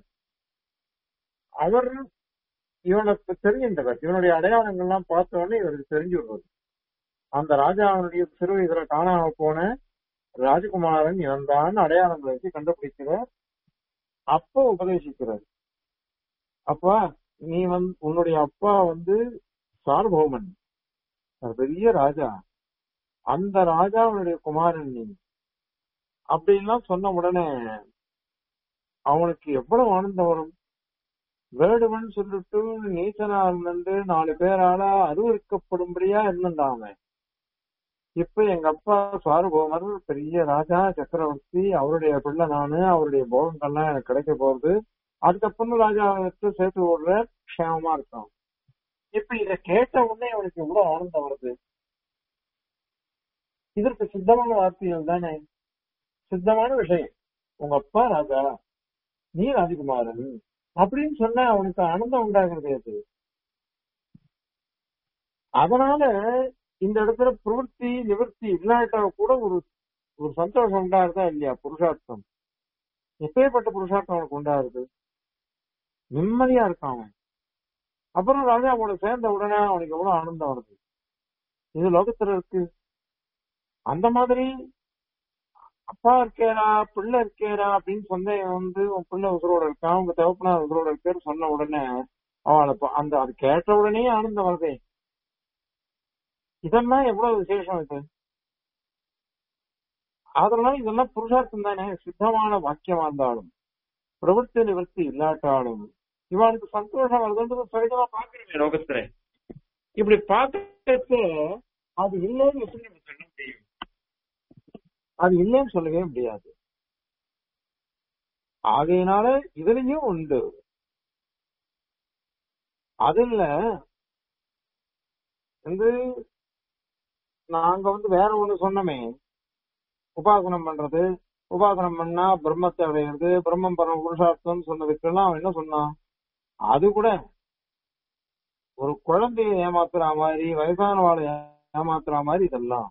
அவர் இவனுக்கு தெரிஞ்சின்றவர் இவனுடைய அடையாளங்கள்லாம் பார்த்த உடனே இவருக்கு தெரிஞ்சு விடுறது அந்த ராஜாவுடைய சிறு வயதுல காணாம போன ராஜகுமாரன் இவன்தான் அடையாளங்களை வச்சு கண்டுபிடிக்கிறார் அப்போ உபதேசிக்கிறார் அப்பா நீ வந்து உன்னுடைய அப்பா வந்து சார்பௌமன் ஒரு பெரிய ராஜா அந்த ராஜாவுடைய குமாரன் நீ அப்படின்லாம் சொன்ன உடனே அவனுக்கு எவ்வளவு ஆனந்தம் வரும் வேடுவன் சொல்லிட்டு நீச்சனா இருந்து நாலு பேரால அறிவுறுக்கப்படும்படியா இருந்தான் அவன் இப்ப எங்க அப்பா சார்போமர் பெரிய ராஜா சக்கரவர்த்தி அவருடைய பிள்ளை நானு அவருடைய போகங்கள்லாம் எனக்கு கிடைக்க போகுது அதுக்கப்புறம் ராஜா வச்சு சேர்த்து விடுற க்ஷேமமா இருக்கும் இப்ப இத கேட்ட உடனே அவனுக்கு எவ்வளவு ஆனந்தம் வருது இதற்கு சித்தமான வார்த்தைகள் தானே சித்தமான விஷயம் உங்க அப்பா ராஜா நீ ராஜகுமாரன் அப்படின்னு சொன்னா அவனுக்கு ஆனந்தம் உண்டாகிறது அது அதனால இந்த இடத்துல பிரவൃத்தி நிவர்த்தி இல்லாட்டா கூட ஒரு ஒரு சந்தோஷம் உண்டாருதா இல்லையா புருஷார்த்தம் எப்பேற்பட்ட புருஷார்த்தம் அவனுக்கு உண்டாருது நிம்மதியா இருக்கான் அவன் அப்புறம் ராஜா அவனை சேர்ந்த உடனே அவனுக்கு எவ்வளவு ஆனந்தம் வருது இது லோகத்துல இருக்கு அந்த மாதிரி அப்பா இருக்கேரா பிள்ளை இருக்கேரா அப்படின்னு சந்தேகம் வந்து உன் பிள்ளை உசுரோட இருக்கான் உங்க தகப்பனா உசுரோட இருக்காரு சொன்ன உடனே அவளை ப- அந்த அது கேட்ட உடனே ஆனந்தம் வருதே இதெல்லாம் எவ்வளவு விசேஷம் இது அதனால இதெல்லாம் புருஷார்த்தம் தானே சித்தமான வாக்கியமா இருந்தாலும் பிரவൃத்தி நிவர்த்தி இல்லாட்டாலும் இவனுக்கு சந்தோஷம் வருதுன்றது சகஜமா பாக்குறேன் லோகத்துல இப்படி பார்க்கறது அது இல்லைன்னு எப்படி நம்ம சொல்ல முடியும் அது இல்லைன்னு சொல்லவே முடியாது ஆகையினால இதுலயும் உண்டு அதுல வந்து நாங்க வந்து வேற ஒண்ணு சொன்னோமே உபாசனம் பண்றது உபாசனம் பண்ணா பிரம்மத்தை அடையிறது பிரம்மம் பரம புருஷார்த்தம் சொன்னதுக்கெல்லாம் அவன் என்ன சொன்னான் அது கூட ஒரு குழந்தைய ஏமாத்துற மாதிரி வயசானவாளை ஏமாத்துற மாதிரி இதெல்லாம்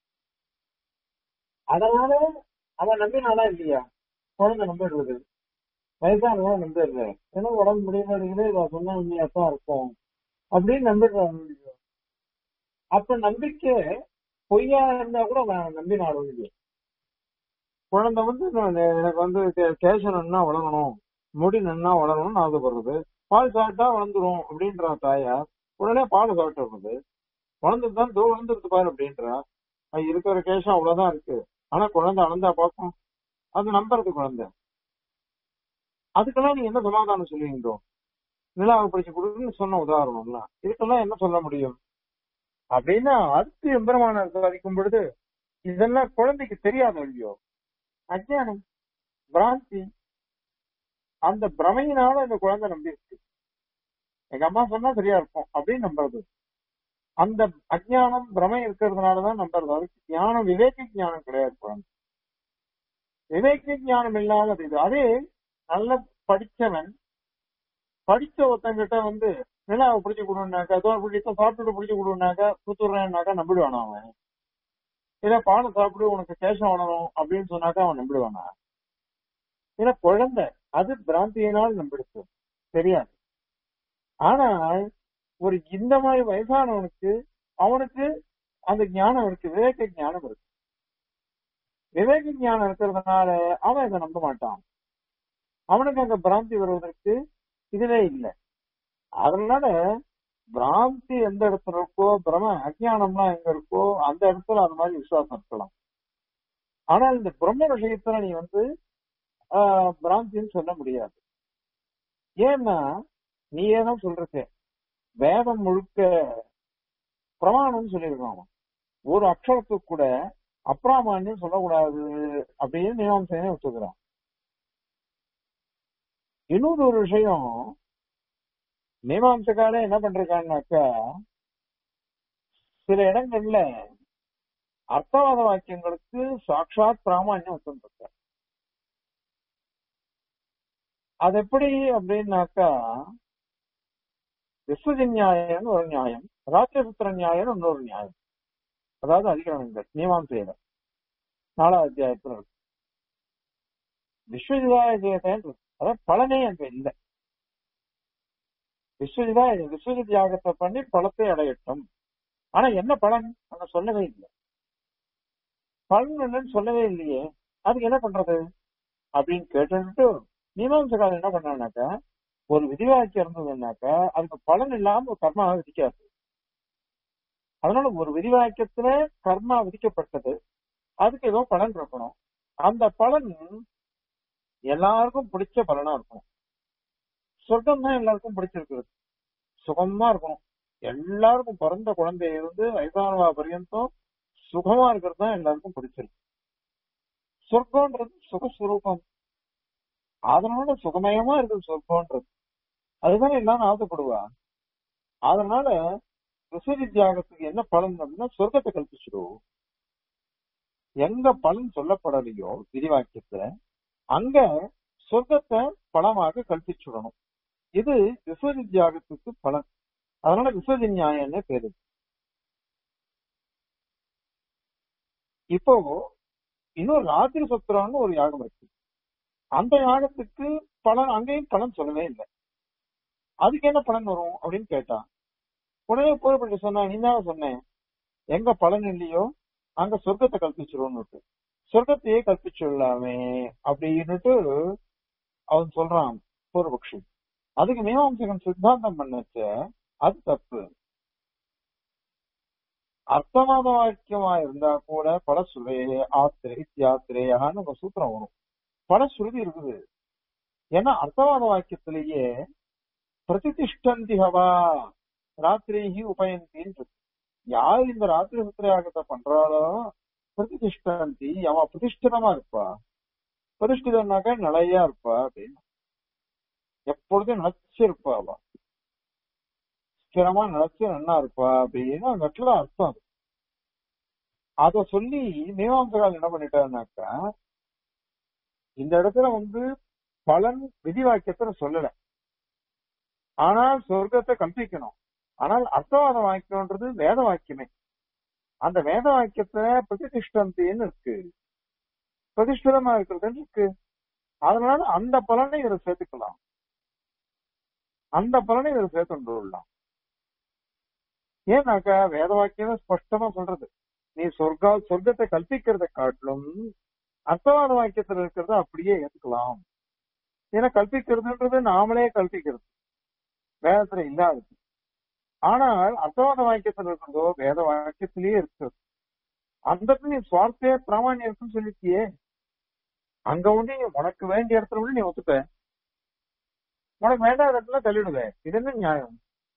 அதனால அவன் நம்பினாலா இல்லையா குழந்தை நம்பிடுறது வயசானவன் நம்பிடுற ஏன்னா உடம்பு முடிய மாட்டேங்குது இவ சொன்னா உண்மையாத்தான் இருக்கும் அப்படின்னு நம்பிடுறாங்க அப்ப நம்பிக்கை பொய்யா இருந்தா கூட அவன் நம்பினாலும் இல்லையா குழந்தை வந்து நான் எனக்கு வந்து கே- கேசம் நன்னா வளரணும் முடி நன்னா வளரணும்னு ஆசைப்படுறது பால் சாப்பிட்டா வளர்ந்துரும் அப்படின்றா தாயார் உடனே பால் சாப்பிட்டுறது வளர்ந்துட்டு தான் தோ வளர்ந்துருக்கு பாரு அப்படின்றா அது இருக்கிற கேசம் அவ்வளவுதான் இருக்கு ஆனா குழந்தை அளந்தா பார்க்கும் அது நம்புறது குழந்தை அதுக்கெல்லாம் நீங்க என்ன சமாதானம் சொல்லுவீங்களோ நிலாவை படிச்சு கொடுன்னு சொன்ன உதாரணம்லாம் இதுக்கெல்லாம் என்ன சொல்ல முடியும் அப்படின்னா அடுத்து எம்பெருமானார் சாதிக்கும் பொழுது இதெல்லாம் குழந்தைக்கு தெரியாத இல்லையோ அஜ்ஞானம் பிராந்தி அந்த பிரமையினால இந்த குழந்தை நம்பிருக்கு எங்க அம்மா சொன்னா சரியா இருக்கும் அப்படின்னு நம்புறது அந்த அஜ்ஞானம் பிரமை இருக்கிறதுனாலதான் நம்புறது அதுக்கு ஞானம் விவேக ஞானம் கிடையாது குழந்தை விவேக ஞானம் இல்லாதது இது அதே நல்ல படிச்சவன் படிச்ச ஒருத்தங்கிட்ட வந்து நிலாவை பிடிச்சு கொடுனாக்கா தோல் பிடிச்ச சாப்பிட்டுட்டு பிடிச்சு கொடுனாக்கா குத்துறேன்னாக்கா நம்பிடுவானா அவன் இல்ல பாலை சாப்பிடு உனக்கு கேசம் வளரும் அப்படின்னு சொன்னாக்கா அவன் நம்பிடுவானா இல்ல குழந்தை அது பிராந்தியினால் நம்பிடுச்சு தெரியாது ஆனால் ஒரு இந்த மாதிரி வயசானவனுக்கு அவனுக்கு அந்த ஞானம் இருக்கு விவேக ஞானம் இருக்கு விவேக ஞானம் இருக்கிறதுனால அவன் இதை நம்ப மாட்டான் அவனுக்கு அந்த பிராந்தி வருவதற்கு இதுவே இல்லை அதனால பிராந்தி எந்த இடத்துல இருக்கோ பிரம அஜ்ஞானம்லாம் எங்க இருக்கோ அந்த இடத்துல அந்த மாதிரி விசுவாசம் இருக்கலாம் ஆனால் இந்த பிரம்ம விஷயத்துல நீ வந்து ஆஹ், பிராந்தின்னு சொல்ல முடியாது ஏன்னா நீ ஏதோ சொல்றது வேதம் முழுக்க பிரமாணம்னு சொல்லியிருக்கான் அவன். ஒரு அக்ஷரத்துக்கு கூட அப்ராமான்யம் சொல்லக்கூடாது அப்படின்னு மீமாம்சையனே ஒத்துக்கிறான் இன்னொரு ஒரு விஷயம் மீமாம்சக்காரே என்ன பண்றான்னாக்கா சில இடங்கள்ல அர்த்தவாத வாக்கியங்களுக்கு சாட்சாத் பிராமான்யம் ஒத்துருக்க அது எப்படி அப்படின்னாக்கா விஸ்வஜ நியாயம்னு ஒரு நியாயம் ராஜபுத்திர நியாயம் இன்னொரு நியாயம் அதாவது அதிகரணங்கள் மீமாம்சையில நாலாவது அத்தியாயத்துல இருக்கு விஸ்வஜிதாயத்தை அதாவது பலனே அங்க இல்லை விஸ்வஜிதா விஸ்வஜித் யாகத்தை பண்ணி பலத்தை அடையட்டும் ஆனா என்ன பலன் அங்க சொல்லவே இல்லை பலன் என்னன்னு சொல்லவே இல்லையே அதுக்கு என்ன பண்றது அப்படின்னு கேட்டுட்டு மீமாம்சகாரர் என்ன பண்ணானாக்கா ஒரு விதிவாக்கியம் இருந்ததுன்னாக்கா அதுக்கு பலன் இல்லாம ஒரு கர்மாவை விதிக்காது அதனால ஒரு விதிவாக்கியத்துல கர்மா விதிக்கப்பட்டது அதுக்கு ஏதோ பலன் இருக்கணும் அந்த பலன் எல்லாருக்கும் பிடிச்ச பலனா இருக்கணும் சொர்க்கம் தான் எல்லாருக்கும் பிடிச்சிருக்கிறது சுகமா இருக்கணும் எல்லாருக்கும் பிறந்த குழந்தைய இருந்து வயதானவா பர்யந்தம் சுகமா இருக்கிறது தான் எல்லாருக்கும் பிடிச்சிருக்கு சொர்க்கம்ன்றது சுகஸ்வரூபம் அதனால சுகமயமா இருக்குது சொர்க்கம்ன்றது அதுதானே எல்லாரும் ஆசைப்படுவா அதனால விசுதி தியாகத்துக்கு என்ன பலன் அப்படின்னா சொர்க்கத்தை கல்பிச்சிடும் எங்க பலன் சொல்லப்படலையோ விரிவாக்கியத்துல அங்க சொர்க்கத்தை பலமாக கல்பிச்சுடணும் இது விஸ்வதி தியாகத்துக்கு பலன் அதனால விஸ்வதி நியாயம்னு பேரு இப்போ இன்னொரு ராத்திரி சத்திரம்னு ஒரு யாகம் இருக்கு அந்த யாகத்துக்கு பலன் அங்கேயும் பலன் சொல்லவே இல்லை அதுக்கு என்ன பலன் வரும் அப்படின்னு கேட்டான் உடனே போய்பட்டு சொன்னா நீ தான் சொன்னேன் எங்க பலன் இல்லையோ அங்க சொர்க்கத்தை கல்பிச்சிருவோம்னுட்டு சொர்க்கத்தையே கல்பிச்சுடலாமே அப்படின்னுட்டு அவன் சொல்றான் பூர்வபக்ஷி அதுக்கு மீமாம்சகன் சித்தாந்தம் பண்ணச்ச அது தப்பு அர்த்தவாத வாக்கியமா இருந்தா கூட பலசுரே ஆத்திரை இத்தியாத்திரேயான்னு ஒரு சூத்திரம் வரும் பலசுருதி இருக்குது ஏன்னா அர்த்தவாத வாக்கியத்திலேயே பிரதிதிஷ்டந்தி ஹவா ராத்திரிஹி உபயந்தின்னு இருக்கு யார் இந்த ராத்திரி சுத்திரையாகத்தை பண்றாளோ பிரதிதிஷ்டந்தி அவன் பிரதிஷ்டிதமா இருப்பா பிரதிஷ்டிதம்னாக்க நிலையா இருப்பா அப்படின்னு எப்பொழுதும் நினைச்சிருப்பா அவ ஸ்திரமா நினைச்சு நன்னா இருப்பா அப்படின்னு அந்த இடத்துல அர்த்தம் அது அத சொல்லி மீமாம்சகால் என்ன பண்ணிட்டாருனாக்கா இந்த இடத்துல வந்து பலன் விதி வாக்கியத்துல சொல்லல ஆனால் சொர்க்கத்தை கல்பிக்கணும் ஆனால் அர்த்தவாத வாக்கியம்ன்றது வேத வாக்கியமே அந்த வேத வாக்கியத்துல பிரதிஷ்டந்தின்னு இருக்கு பிரதிஷ்டிதமா இருக்கிறதுன்னு இருக்கு அதனால அந்த பலனை இதை சேர்த்துக்கலாம் அந்த பலனை இதை சேர்த்து விடலாம் ஏன்னாக்கா வேத வாக்கியம் ஸ்பஷ்டமா சொல்றது நீ சொர்க்கா சொர்க்கத்தை கல்பிக்கிறத காட்டிலும் அர்த்தவாத வாக்கியத்துல இருக்கிறத அப்படியே ஏத்துக்கலாம் ஏன்னா கல்பிக்கிறதுன்றது நாமளே கல்பிக்கிறது வேதத்துல இல்லாதது ஆனால் அர்த்தவாத வாக்கியத்துல இருக்கிறதோ வேத வாக்கியத்திலேயே இருக்கிறது அந்த இடத்துல நீ சுவார்த்தே பிராமணியம் இருக்குன்னு சொல்லிட்டியே அங்க வந்து நீ உனக்கு வேண்டிய இடத்துல வந்து நீ ஒத்துப்ப உனக்கு வேண்டாத இடத்துல தள்ளிடுவே இது என்ன நியாயம்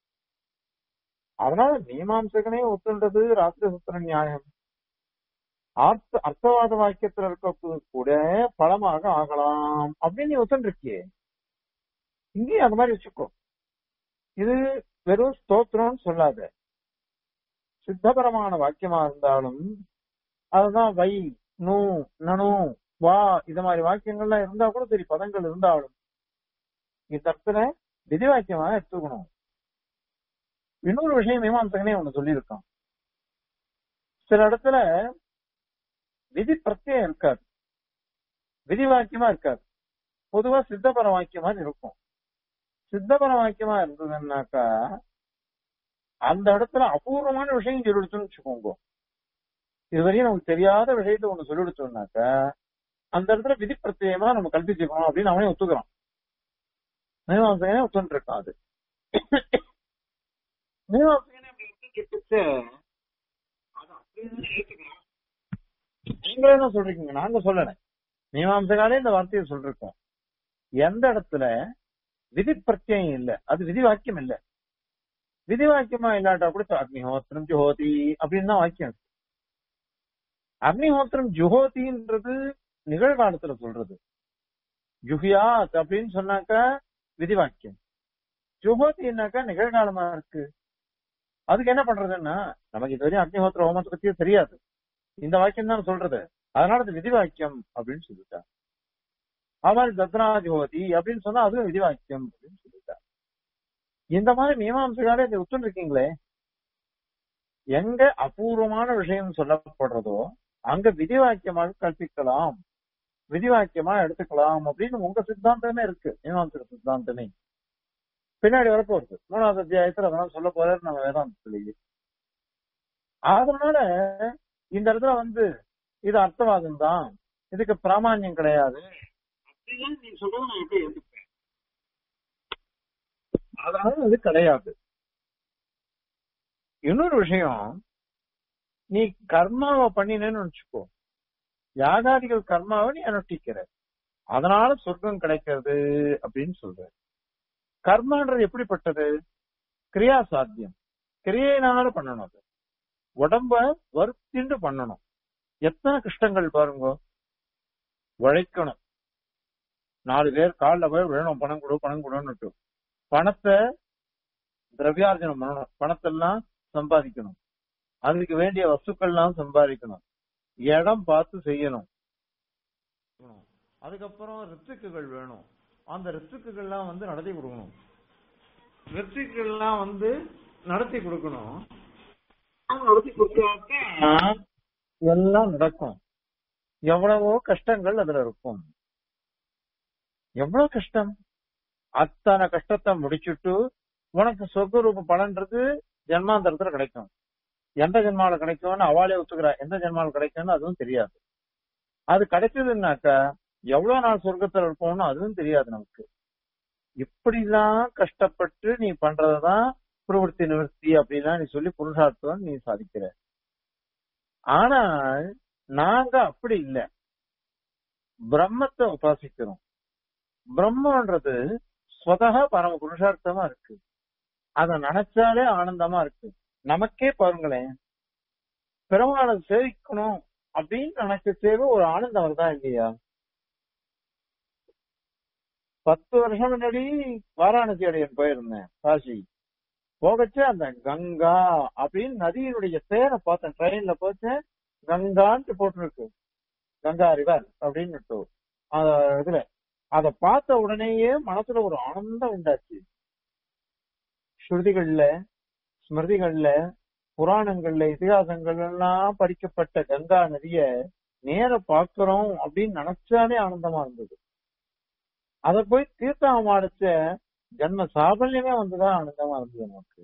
அதனால மீமாம்சகனே ஒத்துன்றது ராத்திரி சுத்திர நியாயம் அர்த்த அர்த்தவாத வாக்கியத்துல இருக்க கூட பலமாக ஆகலாம் அப்படின்னு நீ ஒத்துருக்கியே இங்கேயும் அந்த மாதிரி வச்சுக்கோ இது வெறும் ஸ்தோத்திரம்னு சொல்லாத சித்தபரமான வாக்கியமா இருந்தாலும் அதுதான் வை நூ நனு வா இது மாதிரி வாக்கியங்கள்லாம் இருந்தா கூட சரி பதங்கள் இருந்தாலும் இந்த இடத்துல விதி வாக்கியமா எடுத்துக்கணும் இன்னொரு விஷயம் மீமாம்சகனே ஒண்ணு சொல்லியிருக்கான் சில இடத்துல விதி பிரத்யம் இருக்காது விதி வாக்கியமா இருக்காது பொதுவா சித்தபர வாக்கியமா இருக்கும் சித்தபர வாக்கியமா இருந்ததுன்னாக்கா அந்த இடத்துல அபூர்வமான விஷயம் சொல்லிடுச்சுன்னு வச்சுக்கோங்க இதுவரையும் நமக்கு தெரியாத விஷயத்த ஒண்ணு சொல்லிடுச்சோம்னாக்கா அந்த இடத்துல விதி பிரத்யமா நம்ம கல்பிச்சுக்கணும் அப்படின்னு அவனே ஒத்துக்கிறான் மீமாசகனே ஒத்துட்டு இருக்கான் அது மீமாசகனே அப்படி ஒத்துக்கிட்டு அது அப்படியே ஏத்துக்கலாம் நீங்களே என்ன சொல்றீங்க நாங்க சொல்லல மீமாம்சகாலே இந்த வார்த்தையை சொல்றோம் எந்த இடத்துல விதி பிரத்யம் இல்ல அது விதி வாக்கியம் இல்ல விதி வாக்கியமா இல்லாட்டா கூட அக்னிஹோத்திரம் ஜுஹோதி அப்படின்னு தான் வாக்கியம் இருக்கு அக்னிஹோத்திரம் ஜுஹோதின்றது நிகழ்காலத்துல சொல்றது ஜுஹியாத் அப்படின்னு சொன்னாக்கா விதி வாக்கியம் ஜுஹோதினாக்கா நிகழ்காலமா இருக்கு அதுக்கு என்ன பண்றதுன்னா நமக்கு இது வரையும் அக்னிஹோத்திர ஹோமத்தை பத்தியே தெரியாது இந்த வாக்கியம் தான் சொல்றது அதனால அது விதி வாக்கியம் அப்படின்னு சொல்லிட்டா அவள் தத்ராதிபதி அப்படின்னு சொன்னா அதுவும் விதி வாக்கியம் அப்படின்னு சொல்லிட்டா இந்த மாதிரி மீமாம்சகாலே இதை ஒத்துன்னு இருக்கீங்களே எங்க அபூர்வமான விஷயம் சொல்லப்படுறதோ அங்க விதி வாக்கியமாக கற்பிக்கலாம் விதி வாக்கியமா எடுத்துக்கலாம் அப்படின்னு உங்க சித்தாந்தமே இருக்கு மீமாம்சக சித்தாந்தமே பின்னாடி வரப்போகுது மூணாவது அத்தியாயத்துல அதெல்லாம் சொல்ல போறாரு நம்ம வேதாந்தத்திலேயே அதனால இந்த இடத்துல வந்து இது அர்த்தவாதம் தான் இதுக்கு பிராமான்யம் கிடையாது அப்படிலாம் நீ சொல்றது நான் எப்படி ஏத்துப்பேன் அதனால அது கிடையாது இன்னொரு விஷயம் நீ கர்மாவை பண்ணினேன்னு வச்சுக்கோ யாகாதிகள் கர்மாவை நீ அனுஷ்டிக்கிற அதனால சொர்க்கம் கிடைக்கிறது அப்படின்னு சொல்ற கர்மான்றது எப்படிப்பட்டது கிரியா சாத்தியம் கிரியையினால பண்ணணும் அது உடம்ப வருத்திண்டு பண்ணணும் எத்தனை கஷ்டங்கள் பாருங்க உழைக்கணும் நாலு பேர் காலில் போய் விழணும் பணம் கொடு பணம் கொடுன்னு பணத்தை திரவியார்ஜனம் பண்ணணும் பணத்தெல்லாம் சம்பாதிக்கணும் அதுக்கு வேண்டிய வஸ்துக்கள்லாம் சம்பாதிக்கணும் இடம் பார்த்து செய்யணும் அதுக்கப்புறம் ரித்துக்குகள் வேணும் அந்த ரித்துக்குகள்லாம் வந்து நடத்தி கொடுக்கணும் ரித்துக்குகள்லாம் வந்து நடத்தி கொடுக்கணும் நடத்தி கொடுத்தா எல்லாம் நடக்கும் எவ்வளவோ கஷ்டங்கள் அதுல இருக்கும் எவ்வளவு கஷ்டம் அத்தனை கஷ்டத்தை முடிச்சுட்டு உனக்கு சொர்க்கரூப பலன்றது ஜென்மாந்தரத்துல கிடைக்கும் எந்த ஜென்மால கிடைக்கும்னு அவளே ஒத்துக்கிறா எந்த ஜென்மால கிடைக்கும்னு அதுவும் தெரியாது அது கிடைச்சதுன்னாக்கா எவ்வளவு நாள் சொர்க்கத்துல இருப்போம்னு அதுவும் தெரியாது நமக்கு இப்படிலாம் கஷ்டப்பட்டு நீ பண்றதுதான் பிரவൃத்தி நிவர்த்தி அப்படிலாம் நீ சொல்லி புருஷார்த்தம் நீ சாதிக்கிற ஆனால் நாங்க அப்படி இல்லை பிரம்மத்தை உபாசிக்கிறோம் பிரம்மன்றது ஸ்வதக பரம புருஷார்த்தமா இருக்கு அத நினைச்சாலே ஆனந்தமா இருக்கு நமக்கே பாருங்களேன் பெருமாளை சேவிக்கணும் அப்படின்னு நினைச்ச சேவை ஒரு ஆனந்தம் வருதா இல்லையா பத்து வருஷம் முன்னாடி வாராணசி அடையன் போயிருந்தேன் காசி போகச்சு அந்த கங்கா அப்படின்னு நதியினுடைய பேரை பார்த்தேன் ட்ரெயின்ல போச்சேன் கங்கான்ட்டு போட்டிருக்கு கங்கா ரிவர் அப்படின்னு இதுல அத பார்த்த உடனேயே மனசுல ஒரு ஆனந்தம் உண்டாச்சு ஸ்ருதிகள்ல ஸ்மிருதிகள்ல புராணங்கள்ல இதிகாசங்கள் எல்லாம் படிக்கப்பட்ட கங்கா நதிய நேர பாக்குறோம் அப்படின்னு நினைச்சாலே ஆனந்தமா இருந்தது அத போய் தீர்த்தம் அடிச்ச ஜன்ம சாபல்யமே வந்துதான் ஆனந்தமா இருந்தது நமக்கு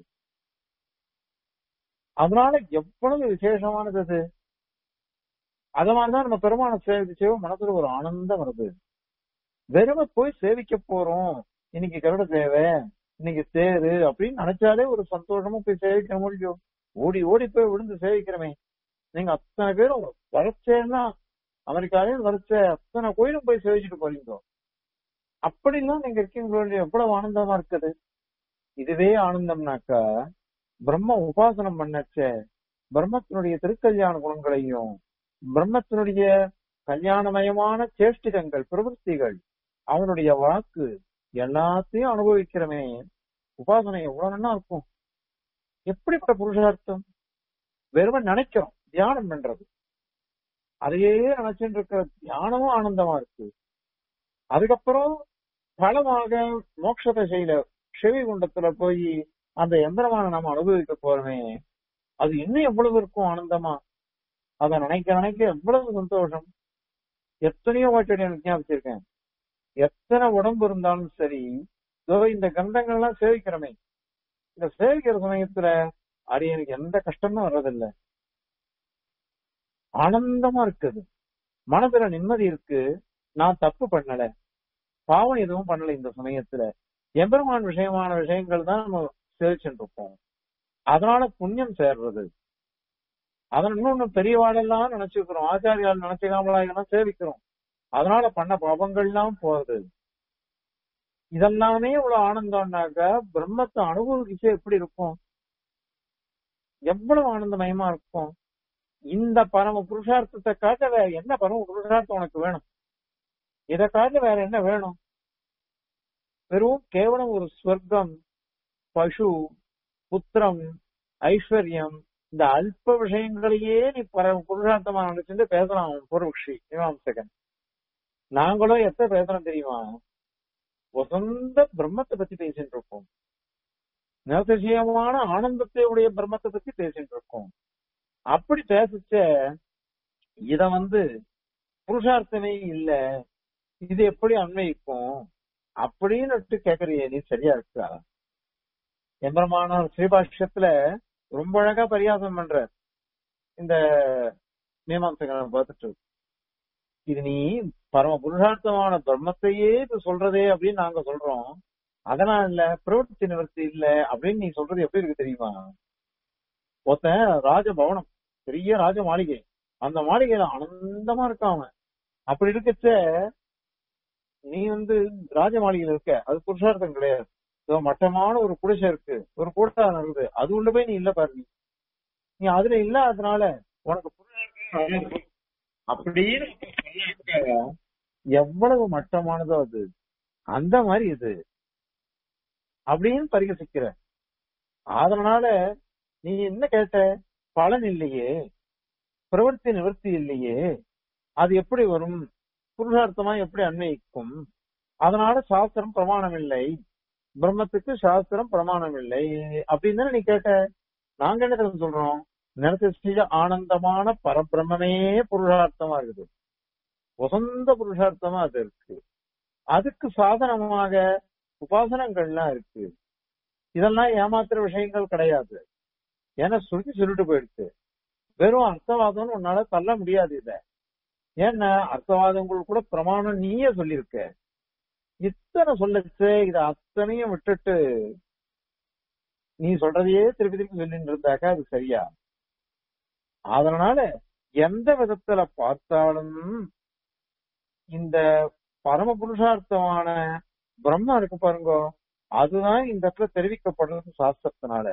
அதனால எவ்வளவு விசேஷமானது அது அத மாதிரிதான் நம்ம பெருமான சேவை சேவை மனசுல ஒரு ஆனந்தம் வருது வெறும போய் சேவிக்க போறோம் இன்னைக்கு கருட தேவை இன்னைக்கு தேரு அப்படின்னு நினைச்சாலே ஒரு சந்தோஷமா போய் சேவிக்க முடியும் ஓடி ஓடி போய் விழுந்து சேவிக்கிறமே நீங்க அத்தனை பேரும் வரைச்சேன்னா அமெரிக்காவே வரைச்ச அத்தனை கோயிலும் போய் சேவிச்சுட்டு போறீங்க அப்படிலாம் நீங்க இருக்கீங்களோ எவ்வளவு ஆனந்தமா இருக்குது இதுவே ஆனந்தம்னாக்கா பிரம்ம உபாசனம் பண்ணச்ச பிரம்மத்தினுடைய திருக்கல்யாண குணங்களையும் பிரம்மத்தினுடைய கல்யாணமயமான சேஷ்டிதங்கள் பிரவൃத்திகள் அவனுடைய வாக்கு எல்லாத்தையும் அனுபவிக்கிறமே உபாசனை எவ்வளவு நல்லா இருக்கும் எப்படிப்பட்ட புருஷார்த்தம் வெறும நினைக்கிறோம் தியானம் பண்றது அதையே நினைச்சுட்டு இருக்கிற தியானமும் ஆனந்தமா இருக்கு அதுக்கப்புறம் பலமாக மோட்ச திசையில செவி குண்டத்துல போய் அந்த எந்திரமான நம்ம அனுபவிக்க போறோமே அது இன்னும் எவ்வளவு இருக்கும் ஆனந்தமா அத நினைக்க நினைக்க எவ்வளவு சந்தோஷம் எத்தனையோ வாட்டி எனக்கு ஞாபகிச்சிருக்கேன் எத்தனை உடம்பு இருந்தாலும் சரி இதோ இந்த கந்தங்கள்லாம் சேவிக்கிறோமே இந்த சேவிக்கிற சமயத்துல அது எனக்கு எந்த கஷ்டமும் வர்றதில்லை ஆனந்தமா இருக்குது மனதுல நிம்மதி இருக்கு நான் தப்பு பண்ணல பாவம் எதுவும் பண்ணல இந்த சமயத்துல எம்பெருமான் விஷயமான விஷயங்கள் தான் நம்ம சேவிச்சுட்டு இருப்போம் அதனால புண்ணியம் சேர்றது அதன் இன்னொன்னு பெரியவாளெல்லாம் நினைச்சுக்கிறோம் ஆச்சாரியால் நினைச்சுக்காமலாம் சேவிக்கிறோம் அதனால பண்ண பாவங்கள்லாம் போறது இதெல்லாமே இவ்வளவு ஆனந்தம்னாக்க பிரம்மத்தை அனுபவிச்சு எப்படி இருக்கும் எவ்வளவு ஆனந்தமயமா இருக்கும் இந்த பரம புருஷார்த்தத்தை காட்ட வேற என்ன பரம புருஷார்த்தம் உனக்கு வேணும் இதை காட்ட வேற என்ன வேணும் வெறும் கேவலம் ஒரு ஸ்வர்க்கம் பசு புத்திரம் ஐஸ்வர்யம் இந்த அல்ப விஷயங்களையே நீ பரம புருஷார்த்தமா நினைச்சுட்டு பேசலாம் பூர்வக்ஷி மீமாம்சகன் நாங்களும் எத்த பேசுறோம் தெரியுமா வசந்த பிரம்மத்தை பத்தி பேசிட்டு இருக்கோம் நிரதிசயமான ஆனந்தத்தை உடைய பிரம்மத்தை பத்தி பேசிட்டு இருக்கோம் அப்படி பேசிச்ச இத வந்து புருஷார்த்தமே இல்ல இது எப்படி அன்வயிக்கும் அப்படின்னு கேக்குறிய நீ சரியா இருக்கா எம்பரமான ஸ்ரீபாஷ்யத்துல ரொம்ப அழகா பரியாசம் பண்ற இந்த மீமாம்சகனை பார்த்துட்டு இது நீ பரம புருஷார்த்தமான பிரம்மத்தையே இப்ப சொல்றதே அப்படின்னு நாங்க சொல்றோம் அதனால இல்ல பிரவர்த்தி நிவர்த்தி இல்ல அப்படின்னு நீ சொல்றது எப்படி இருக்கு தெரியுமா ஒருத்தன் ராஜபவனம் பெரிய ராஜ மாளிகை அந்த மாளிகையில ஆனந்தமா இருக்கான் அவன் அப்படி இருக்கச்ச நீ வந்து ராஜ மாளிகையில இருக்க அது புருஷார்த்தம் கிடையாது இதோ மட்டமான ஒரு குடிசை இருக்கு ஒரு கூட்டம் இருக்குது அது உள்ள போய் நீ இல்ல பாரு நீ. நீ அதுல இல்ல அதனால உனக்கு புருஷார்த்தம் வராது. அப்படின்னு சொன்னாக்க எவ்வளவு மட்டமானதோ அது அந்த மாதிரி இது அப்படின்னு பரிகசிக்கிற அதனால நீ என்ன கேட்ட பலன் இல்லையே பிரவர்த்தி நிவர்த்தி இல்லையே அது எப்படி வரும் புருஷார்த்தமா எப்படி அன்வயிக்கும் அதனால சாஸ்திரம் பிரமாணம் இல்லை பிரம்மத்துக்கு சாஸ்திரம் பிரமாணம் இல்லை அப்படின்னு தானே நீ கேட்ட நாங்க என்ன தெரியுமா சொல்றோம் நிறத்த ஆனந்தமான பரபிரம்மே புருஷார்த்தமா இருக்குது வசந்த புருஷார்த்தமா அது இருக்கு அதுக்கு சாதனமாக உபாசனங்கள்லாம் இருக்கு இதெல்லாம் ஏமாத்துற விஷயங்கள் கிடையாது ஏன்னா சுருக்கி சொல்லிட்டு போயிடுச்சு வெறும் அர்த்தவாதம்னு உன்னால தள்ள முடியாது இத ஏன்னா அர்த்தவாதங்கள் கூட பிரமாணம் நீயே சொல்லியிருக்க இத்தனை சொல்லச்சு இத அத்தனையும் விட்டுட்டு நீ சொல்றதையே திருப்பி திருப்பி சொல்லிட்டு இருந்தாக்கா அது சரியா அதனால எந்த விதத்துல பார்த்தாலும் இந்த பரம புருஷார்த்தமான பிரம்மம் இருக்கு பாருங்க அதுதான் இந்த இடத்துல தெரிவிக்கப்படுறது சாஸ்திரத்தினால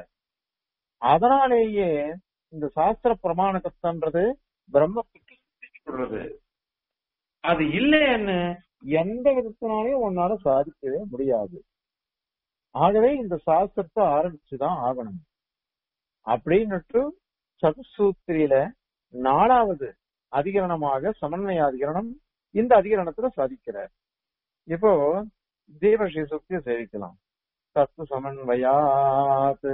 அதனாலேயே இந்த சாஸ்திர பிரமாணகத்தன்றது பிரம்மத்துக்கு சொல்றது அது இல்லைன்னு எந்த விதத்தினாலையும் உன்னால சாதிக்கவே முடியாது ஆகவே இந்த சாஸ்திரத்தை ஆரம்பிச்சுதான் ஆகணும் அப்படின்னுட்டு சதுசூத்திரியில நாலாவது அதிகரணமாக சமன்வய அதிகரணம் இந்த அதிகரணத்துல சாதிக்கிறார் இப்போ தேவஸ்ரீ சுக்தியை சேவிக்கலாம் தத்து சமன்வயாத்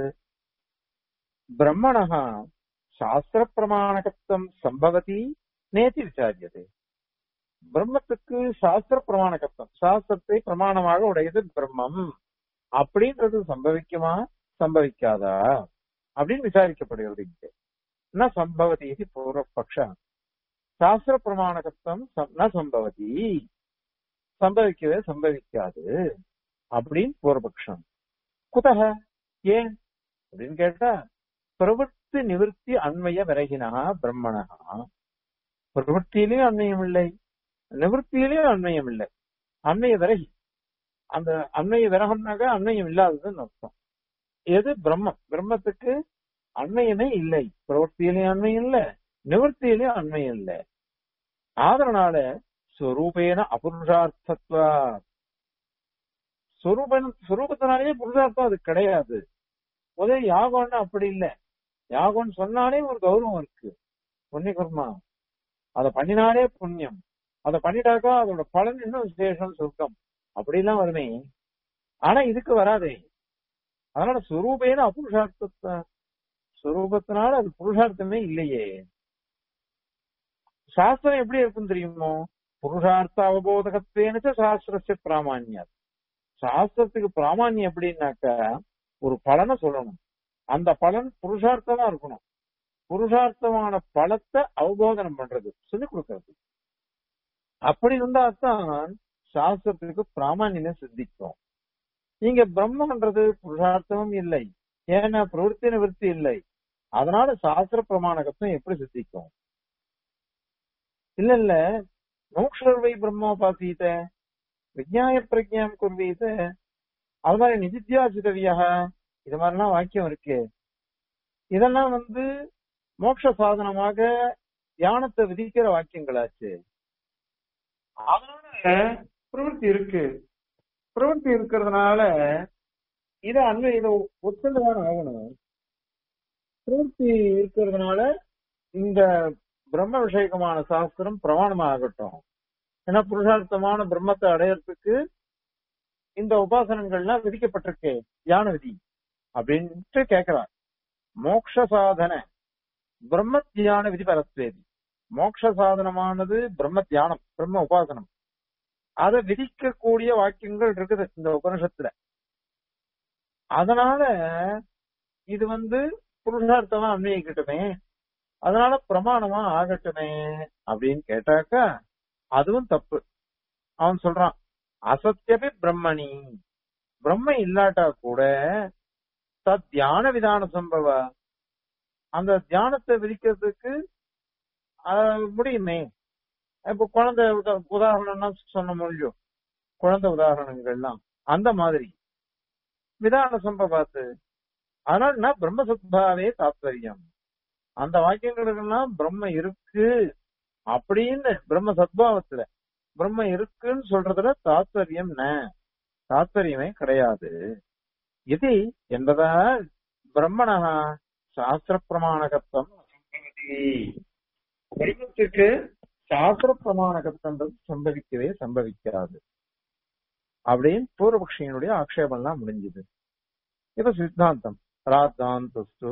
பிரம்மணः சாஸ்திர பிரமாணகத்துவம் சம்பவதி நேதி விசாரியது பிரம்மத்துக்கு சாஸ்திர பிரமாணகத்துவம் சாஸ்திரத்தை பிரமாணமாக உடையது பிரம்மம் அப்படின்றது சம்பவிக்குமா சம்பவிக்காதா அப்படின்னு விசாரிக்கப்படுகிறது இங்கே ந சம்பவதி இது பூர்வபக்ஷ சாஸ்திர பிரமாணகத்துவம் சம்- ந சம்பவதி சம்பவிக்கவே சம்பவிக்காது அப்படின்னு பூர்வபக்ஷம் குதக ஏன் அப்படின்னு கேட்டா பிரவൃத்தி நிவர்த்தி அண்மைய விரகினா பிரம்மணா பிரவൃத்தியிலையும் அண்மையம் இல்லை நிவர்த்தியிலையும் அண்மையம் இல்லை அண்மைய விரகி அந்த அண்மைய விரகம்னாக்க அண்மையம் இல்லாததுன்னு அர்த்தம் எது பிரம்மம் பிரம்மத்துக்கு அண்மையமே இல்லை பிரவൃத்தியிலையும் அண்மையம் இல்லை நிவர்த்தியிலையும் அண்மையம் இல்லை ஆதரனால ஸ்வரூபேன அபுருஷார்த்தத்வா ஸ்வரூபன் ஸ்வரூபத்தினாலேயே புருஷார்த்தம் அது கிடையாது முதல் யாகம்னா அப்படி இல்லை யாகம்னு சொன்னாலே ஒரு கௌரவம் இருக்கு புண்ணிய கர்மா அதை பண்ணினாலே புண்ணியம் அதை பண்ணிட்டாக்கா அதோட பலன் இன்னும் விசேஷம் சுருக்கம் அப்படிலாம் வருமே ஆனா இதுக்கு வராதே அதனால சுரூபேன அபுருஷார்த்தத்தை சுரூபத்தினால அது புருஷார்த்தமே இல்லையே சாஸ்திரம் எப்படி இருக்கும் தெரியுமோ புருஷார்த்த அவபோதகத்தேனுச்ச சாஸ்திரஸ்ய பிராமான்யம் சாஸ்திரத்துக்கு பிராமான்யம் எப்படின்னாக்கா ஒரு பலனை சொல்லணும் அந்த பலன் புருஷார்த்தமா இருக்கணும் புருஷார்த்தமான பலத்தை அவபோதனம் பண்றது சொல்லிக் கொடுக்கறது அப்படி இருந்தா தான் சாஸ்திரத்துக்கு பிராமான்யமே சித்திக்கும் இங்க பிரம்மன்றது புருஷார்த்தமும் இல்லை ஏன்னா பிரவருத்தி நிவர்த்தி இல்லை அதனால சாஸ்திர பிரமாணகத்துவம் எப்படி சித்திக்கும் இல்ல இல்ல மோக்ஷர்வை பிரம்மோபாசீத விஜயாய பிரஜாம் குர்வீத அது மாதிரி நிதித்தியாசிதவியாக இது மாதிரிலாம் வாக்கியம் இருக்கு இதெல்லாம் வந்து மோட்ச சாதனமாக தியானத்தை விதிக்கிற வாக்கியங்களாச்சு அதனால பிரவೃತ್ತಿ இருக்கு பிரவೃತ್ತಿ இருக்கிறதுனால இத அன்னை இத ஒத்துதான் ஆகணும் பிரவೃತ್ತಿ இருக்கிறதுனால இந்த பிரம்ம விஷயகமான சாஸ்திரம் பிரமாணமா ஆகட்டும் ஏன்னா புருஷார்த்தமான பிரம்மத்தை அடையறதுக்கு இந்த உபாசனங்கள்லாம் விதிக்கப்பட்டிருக்கு தியான விதி அப்படின்ட்டு கேட்கிறார் மோக்ஷ சாதன பிரம்ம தியான விதி பரத்வேதி மோக்ஷ சாதனமானது பிரம்ம தியானம் பிரம்ம உபாசனம் அதை விதிக்கக்கூடிய வாக்கியங்கள் இருக்குது இந்த உபனிஷத்துல அதனால இது வந்து புருஷார்த்தமா அன்வயிக்கட்டுமே அதனால பிரமாணமா ஆகட்டுமே அப்படின்னு கேட்டாக்கா அதுவும் தப்பு அவன் சொல்றான் அசத்தியபி பிரம்மணி பிரம்ம இல்லாட்டா கூட தத் தியான விதான சம்பவ அந்த தியானத்தை விதிக்கிறதுக்கு ஆஹ், முடியுமே இப்ப குழந்தை உத- உதாரணம்னா சொன்ன முடியும் குழந்தை உதாரணங்கள்லாம் அந்த மாதிரி விதான சம்பவாத்து அதனால என்ன பிரம்மசத்பாவே தாத்பரியம் அந்த வாக்கியங்களுக்கெல்லாம் பிரம்ம இருக்கு அப்படின்னு பிரம்ம சத்பாவத்துல பிரம்ம இருக்குன்னு சொல்றதுல தாத்பரியம் என்ன தாத்பரியமே கிடையாது இது என்பதால் பிரம்மணா சாஸ்திர பிரமாணகத்துவம் அசம்பவதி. பிரம்மத்துக்கு சாஸ்திர பிரமாணகத்துவம் சம்பவிக்கவே சம்பவிக்காது அப்படின்னு பூர்வபக்ஷியனுடைய ஆக்ஷேபம்லாம் முடிஞ்சது இப்ப சித்தாந்தம் ராத்தாந்தஸ்து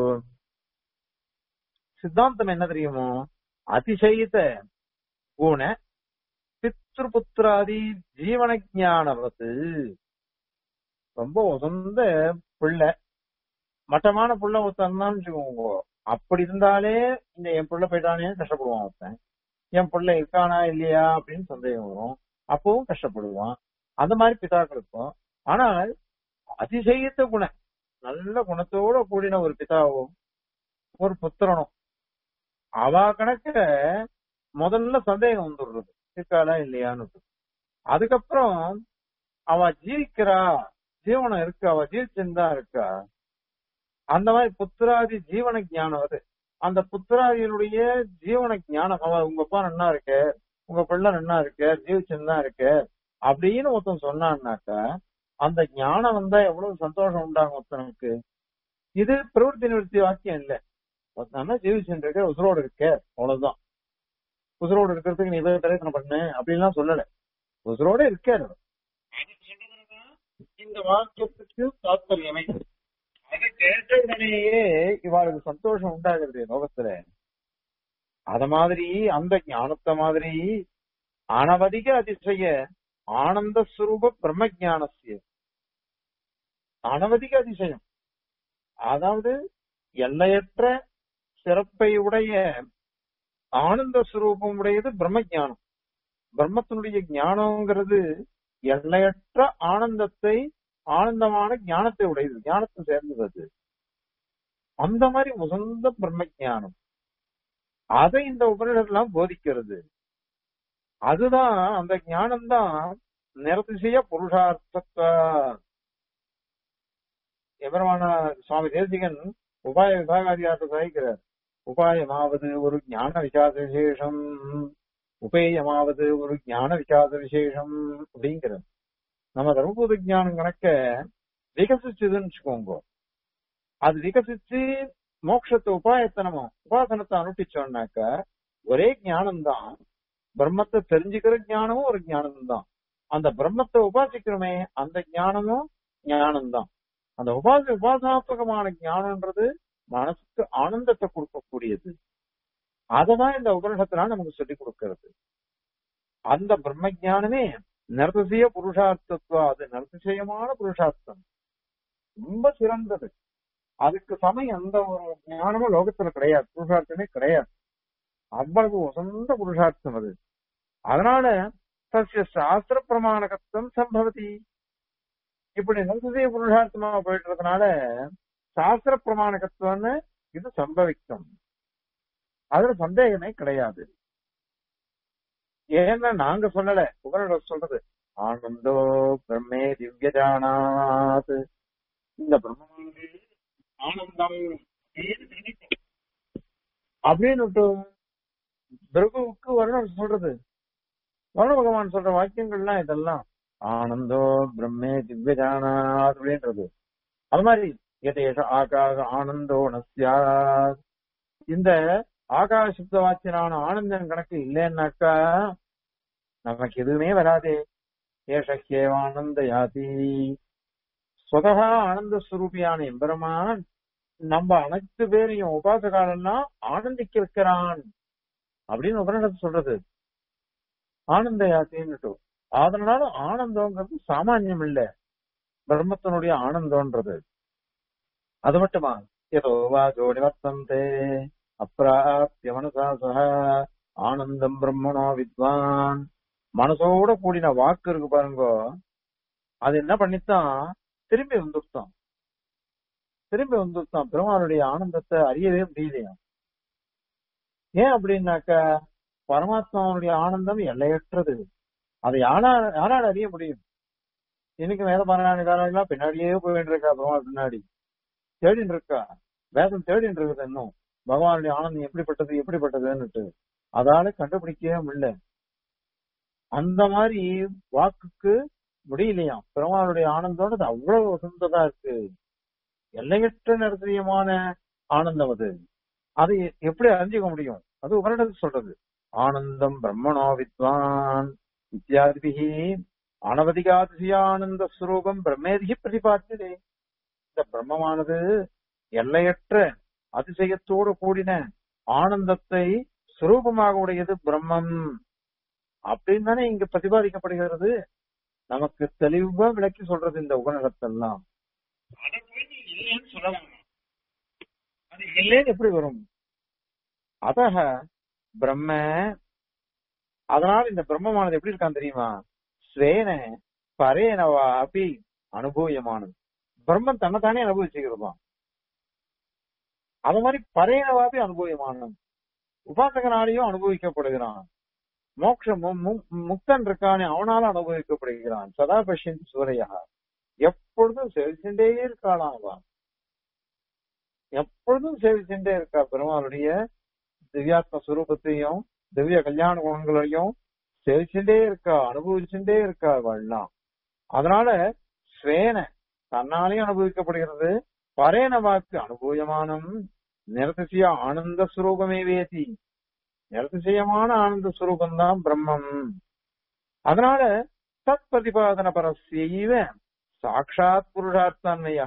சித்தாந்தம் என்ன தெரியுமோ அதிசயித்த குண பித்ருபுத்திராதி ஜீவன ஞானவத்து ரொம்ப உசந்த பிள்ளை மட்டமான புள்ள ஒருத்தன் வச்சுக்கோங்க அப்படி இருந்தாலே இந்த என் புள்ள போயிட்டானே கஷ்டப்படுவான் ஒருத்தன் என் புள்ள இருக்கானா இல்லையா அப்படின்னு சந்தேகம் வரும் அப்பவும் கஷ்டப்படுவான் அந்த மாதிரி பிதாக்களுக்கும் ஆனால் அதிசயித்த குணம் நல்ல குணத்தோட கூடின ஒரு பிதாவும் ஒரு புத்திரனும் அவ கணக்க முதல்ல சந்தேகம் வந்துடுறது இருக்காளா இல்லையான்னு அதுக்கப்புறம் அவ ஜீவிக்கிறா ஜீவனம் இருக்கு அவ ஜீவிச்சுதான் இருக்கா அந்த மாதிரி புத்திராதி ஜீவன ஞானம் அது அந்த புத்திராதியினுடைய ஜீவன ஞானம் அவ உங்க அப்பா நன்னா இருக்க உங்க பிள்ளை நன்னா இருக்க ஜீவிச்சுதான் இருக்க அப்படின்னு ஒருத்தன் சொன்னான்னாக்கா அந்த ஞானம் வந்தா எவ்வளவு சந்தோஷம் உண்டாகும் ஒருத்தனுக்கு இது பிரவൃத்தி நிவர்த்தி வாக்கியம் இல்ல ஒருத்தனா ஜீவிச்சுட்டு இருக்க உசுரோடு இருக்க அவ்வளவுதான் உசுரோடு இருக்கிறதுக்கு நீ இதை பிரயத்தனம் பண்ணு அப்படின்லாம் சொல்லல உசுரோட இருக்காரு இந்த வாக்கியத்துக்கு தாத்பரியமே அதை கேட்ட உடனேயே இவாளுக்கு சந்தோஷம் உண்டாகிறது லோகத்துல அத மாதிரி அந்த ஞானத்தை மாதிரி அனவதிக அதிசய ஆனந்த ஸ்வரூப பிரம்ம ஞானசிய அனவதிக அதிசயம் அதாவது எல்லையற்ற சிறப்பை உடைய ஆனந்த ஸ்வரூபம் உடையது பிரம்ம ஞானம் பிரம்மத்தினுடைய ஞானம்ங்கிறது எல்லையற்ற ஆனந்தத்தை ஆனந்தமான ஞானத்தை உடையது ஞானத்தை சேர்ந்தது அது. அந்த மாதிரி உசந்த பிரம்ம ஞானம் அதை இந்த உபநிடலாம் போதிக்கிறது அதுதான் அந்த ஞானம் தான் நிறதிசைய புருஷார்த்தத்தை எவரமான சுவாமி தேசிகன் உபாய விபாகாதிகாரத்தை சாதிக்கிறார் உபாயமாவது ஒரு ஞான விகாச விசேஷம் உபேயமாவது ஒரு ஞான விகாச விசேஷம் அப்படிங்கிறது நம்ம தர்மபூத ஞானம் கணக்க விகசிச்சதுன்னு வச்சுக்கோங்க அது விகசிச்சு மோட்சத்தை உபாயத்தை நம்ம உபாசனத்தை அனுப்பிச்சோம்னாக்க ஒரே ஞானம் தான் பிரம்மத்தை தெரிஞ்சுக்கிற ஞானமும் ஒரு ஞானம் தான் அந்த பிரம்மத்தை உபாசிக்கிறோமே அந்த ஞானமும் ஞானம் தான் அந்த உபாச உபாசாத்மகமான ஞானம்ன்றது மனசுக்கு ஆனந்தத்தை கொடுக்கக்கூடியது அததான் இந்த உபனிஷத்துல நமக்கு சொல்லிக் கொடுக்கிறது அந்த பிரம்ம ஞானமே நிர்திசய புருஷார்த்தத்துவம் அது நிர்திசயமான புருஷார்த்தம் ரொம்ப சிறந்தது அதுக்கு சமயம் அந்த ஒரு ஞானமும் லோகத்துல கிடையாது புருஷார்த்தமே கிடையாது அவ்வளவு உசந்த புருஷார்த்தம் அது அதனால தசிய சாஸ்திர பிரமாணகத்துவம் சம்பவதி இப்படி நிர்திசய புருஷார்த்தமா போயிட்டுறதுனால சாஸ்திர பிரமாணகத்துவம்னு இது சம்பவிக்கும் அதுல சந்தேகமே கிடையாது ஏன்னா நாங்க சொல்லல உபனிட சொல்றது ஆனந்தோ பிரம்மே திவ்யஜானாத் இந்த பிரம்மமானது ஆனந்தம் அப்படின்னு நினைக்கும். அப்படின்னு பிரபுவுக்கு வருணம் சொல்றது வருண பகவான் சொல்ற வாக்கியங்கள்லாம் இதெல்லாம் ஆனந்தோ பிரம்மே திவ்யஜானாத் அப்படின்றது அது மாதிரி எதேஷ ஆகாச ஆனந்தோ நஸ்யாத் இந்த ஆகாச சுத்த வாக்கியனான ஆனந்தம் கணக்கு இல்லைன்னாக்கா நமக்கு எதுவுமே வராதே ஏஷக்கேவ ஆனந்த யாதி சுதகா ஆனந்த ஸ்வரூபியான எம்பெருமான் நம்ம அனைத்து பேரையும் உபாசகாலெல்லாம் ஆனந்திக்க வைக்கிறான் அப்படின்னு உபநிடத்து சொல்றது ஆனந்த யாத்தின்னுட்டு அதனால ஆனந்தம்ங்கிறது சாமானியம் இல்ல பிரம்மத்தினுடைய ஆனந்தம்ன்றது அது மட்டுமா ஏதோ வா ஜோடி வர்த்தந்தே அப்பிராப்திய மனசா சக ஆனந்தம் பிரம்மணோ வித்வான் மனசோட கூடின வாக்கு இருக்கு பாருங்க அது என்ன பண்ணித்தான் திரும்பி வந்துட்டான் திரும்பி வந்துட்டான் பெருமாளுடைய ஆனந்தத்தை அறியவே முடியலையாம் ஏன் அப்படின்னாக்கா பரமாத்மாவுடைய ஆனந்தம் எல்லையற்றது அதை யாரால் யாரால் அறிய முடியும் இன்னைக்கு வேத பாராயணக்காரர்களா பின்னாடியே போயிட்டு இருக்கா பகவான் பின்னாடி தேடின்னு இருக்கா வேதம் தேடின்னு இருக்குது இன்னும் பகவானுடைய ஆனந்தம் எப்படிப்பட்டது எப்படிப்பட்டதுன்னுட்டு அதால கண்டுபிடிக்கவே முடியல அந்த மாதிரி வாக்குக்கு முடியலையாம் பெருமாளுடைய ஆனந்தோட அது அவ்வளவு வசந்ததா இருக்கு எல்லையற்ற நிறத்தியமான ஆனந்தம் அது அது எப்படி அறிஞ்சிக்க முடியும் அது உபரிடத்தில் சொல்றது ஆனந்தம் பிரம்மணோ வித்வான் இத்தியாதிபிகி அனவதிகாதிசியானந்த ஸ்வரூபம் பிரம்மேதிகி பிரதிபாத்தியதே இந்த பிரம்மமானது எல்லையற்ற அதிசயத்தோடு கூடின ஆனந்தத்தை சுரூபமாக உடையது பிரம்மம் அப்படின்னு தானே இங்க பிரதிபாதிக்கப்படுகிறது நமக்கு தெளிவா விளக்கி சொல்றது இந்த உபநிடத்தெல்லாம் அதை போய் நீ இல்லைன்னு சொல்லலாம் அது இல்லைன்னு எப்படி வரும் அதக பிரம்ம அதனால இந்த பிரம்மமானது எப்படி இருக்கான் தெரியுமா ஸ்வேன பரேனவா அப்படி அனுபவியமானது பிரம்மன் தன்னைத்தானே அனுபவிச்சுக்கிறதாம் அது மாதிரி பரேனவாபி அனுபவியமானது உபாசகனாலேயும் அனுபவிக்கப்படுகிறான் மோட்ச மு- மு- முக்தன் இருக்கானே அவனால அனுபவிக்கப்படுகிறான் சதா பஷ்யன் சூரையா எப்பொழுதும் செவிச்சுட்டே இருக்காளாம் அவன் எப்பொழுதும் சேவிச்சுட்டே இருக்கா பெருமாளுடைய திவ்யாத்ம சுரூபத்தையும் திவ்ய கல்யாண குணங்களையும் சேவிச்சுட்டே இருக்கா அனுபவிச்சுட்டே இருக்கா அவள்லாம் அதனால ஸ்வேன தன்னாலையும் அனுபவிக்கப்படுகிறது பரேன வாக்கு அனுபவமானம் நிரதிசய ஆனந்த சுரூபமே வேதி நிரதிசயமான ஆனந்த சுரூபம் தான் பிரம்மம் அதனால தத் பிரதிபாதன பரஸ்யைவ சாட்சாத் புருஷார்த்தன்மையா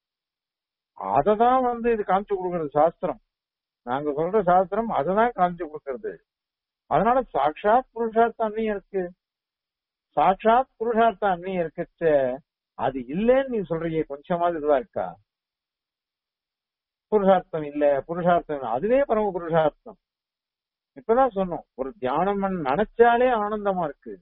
அததான் வந்து இது காமிச்சு கொடுக்கறது சாஸ்திரம் நாங்க சொல்ற சாஸ்திரம் அததான் காமிச்சு கொடுக்கறது அதனால சாட்சாத் புருஷார்த்த அன்னையும் இருக்கு சாட்சாத் புருஷார்த்த அன்னையும் இருக்குச்ச அது இல்லைன்னு நீ சொல்றீங்க கொஞ்சமாவது இதுவா இருக்கா புருஷார்த்தம் இல்ல புருஷார்த்தம் இல்ல. அதுவே பரம புருஷார்த்தம் இப்பதான் சொன்னோம் ஒரு தியானம் பண்ண நினைச்சாலே ஆனந்தமா இருக்கு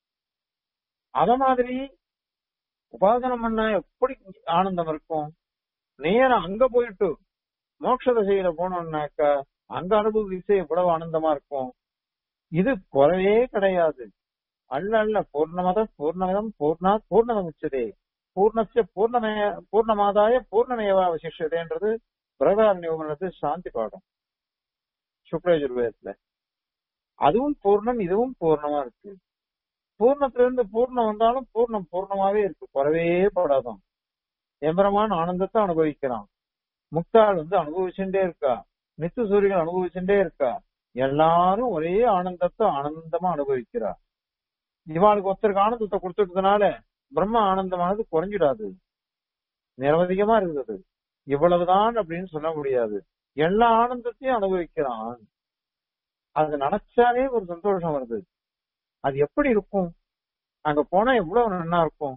அத மாதிரி உபாசனம் பண்ணா எப்படி ஆனந்தம் இருக்கும் நேரம் அங்க போயிட்டு மோட்ச திசையில போனோம்னாக்கா அங்க அனுபவிச்சு எவ்வளவு ஆனந்தமா இருக்கும் இது குறைவே கிடையாது அல்ல அல்ல பூர்ணமத பூர்ணமிதம் பூர்ணா பூர்ணதம் உச்சதே பூர்ணஸ்ய பூர்ணமே பூர்ணமாதாய பூர்ணமேவா அவசிஷதேன்றது பிரதாரண்ய உபநிடத்து சாந்தி பாடம் சுக்லயஜுர்வேதத்துல அதுவும் பூர்ணம் இதுவும் பூர்ணமா இருக்கு பூர்ணத்துல இருந்து பூர்ணம் வந்தாலும் பூர்ணம் பூர்ணமாவே இருக்கு குறைவே படாதான் எம்பரமான ஆனந்தத்தை அனுபவிக்கிறான் முக்தாள் வந்து அனுபவிச்சுட்டே இருக்கா நித்து சூரியன் அனுபவிச்சுட்டே இருக்கா எல்லாரும் ஒரே ஆனந்தத்தை ஆனந்தமா அனுபவிக்கிறா இவாளுக்கு ஒருத்தருக்கு ஆனந்தத்தை கொடுத்துட்டதுனால பிரம்ம ஆனந்தமானது குறைஞ்சிடாது நிரவதிகமா இருக்குது இவ்வளவுதான் அப்படின்னு சொல்ல முடியாது எல்லா ஆனந்தத்தையும் அனுபவிக்கிறான் அது நினைச்சாலே ஒரு சந்தோஷம் வருது அது எப்படி இருக்கும் அங்க போனா எவ்வளவு நன்னா இருக்கும்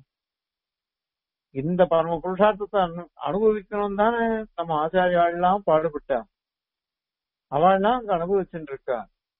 இந்த பரம புருஷார்த்தத்தை அனு- அனுபவிக்கணும் தானே நம்ம ஆச்சாரியாள்லாம் பாடுபட்டா அவள்லாம் அங்க அனுபவிச்சுட்டு இருக்கா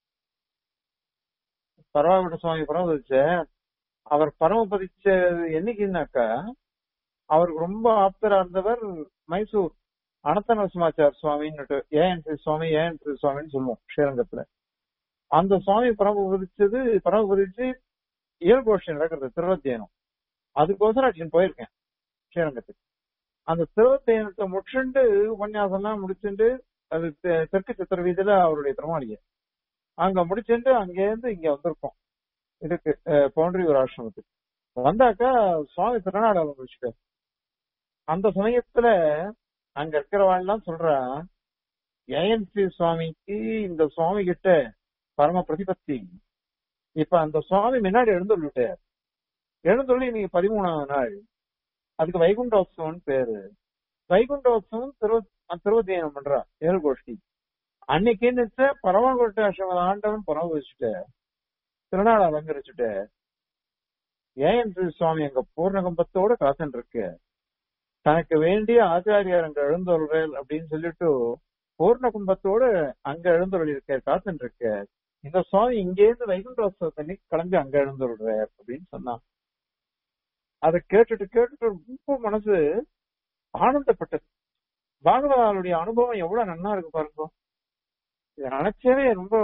பரவாவிட சுவாமி பரமபதிச்ச அவர் பரமபதிச்ச என்னைக்குன்னாக்கா அவருக்கு ரொம்ப ஆப்தரா இருந்தவர் மைசூர் அனந்த நரசிம்மாச்சார் சுவாமின்னு ஏஎன் ஸ்ரீ சுவாமி ஏஎன் ஸ்ரீ சுவாமின்னு சொல்லுவோம் ஸ்ரீரங்கத்துல அந்த சுவாமி பரமபதிச்சது பரமபதிச்சு இயல்கோஷம் நடக்கிறது திருவத்தியனம் அதுக்கோசரம் அடிச்சுன்னு போயிருக்கேன் ஸ்ரீரங்கத்துக்கு அந்த திருவத்தியனத்தை முடிச்சுட்டு உபன்யாசம்லாம் முடிச்சுட்டு அது தெ- தெற்கு சித்திர வீதியில அவருடைய திருமாளிகை அங்க முடிச்சுட்டு அங்கேருந்து இங்க வந்திருக்கோம் இதுக்கு பவுண்டரி ஒரு ஆசிரமத்துக்கு வந்தாக்கா சுவாமி திருநாடு ஆரம்பிச்சுட்டார் அந்த சமயத்துல அங்க இருக்கிறவாள்லாம் சொல்றா ஏஎன்சி சுவாமிக்கு இந்த சுவாமி கிட்ட பரம பிரதிபத்தி இப்ப அந்த சுவாமி முன்னாடி எழுந்துள்ளிட்டார் எழுந்துள்ளி இன்னைக்கு பதிமூணாவது நாள் அதுக்கு வைகுண்டோத்சவம்னு பேரு வைகுண்டோத்சவம் திரு திருவத்தியனம் பண்றா ஏழு கோஷ்டி அன்னைக்கு நிச்சய பரமகோட்டை ஆசிரம ஆண்டவன் பரமபிச்சுட்ட திருநாள் அலங்கரிச்சுட்ட ஏன் திரு சுவாமி அங்க பூர்ணகம்பத்தோட காத்துட்டு இருக்கு தனக்கு வேண்டிய ஆச்சாரியார் அங்க எழுந்தொள்றேன் அப்படின்னு சொல்லிட்டு பூர்ண கும்பத்தோட அங்க எழுந்தொழி இருக்க காத்துட்டு இருக்க இந்த சுவாமி இங்கேருந்து வைகுண்டோத்சவத்தன்னைக்கு கிளம்பி அங்க எழுந்தொள்றார் அப்படின்னு சொன்னான் அதை கேட்டுட்டு கேட்டுட்டு ரொம்ப மனசு ஆனந்தப்பட்டது பாகவதாருடைய அனுபவம் எவ்வளவு நன்னா இருக்கு பாருங்க இதை நினைச்சவே ரொம்ப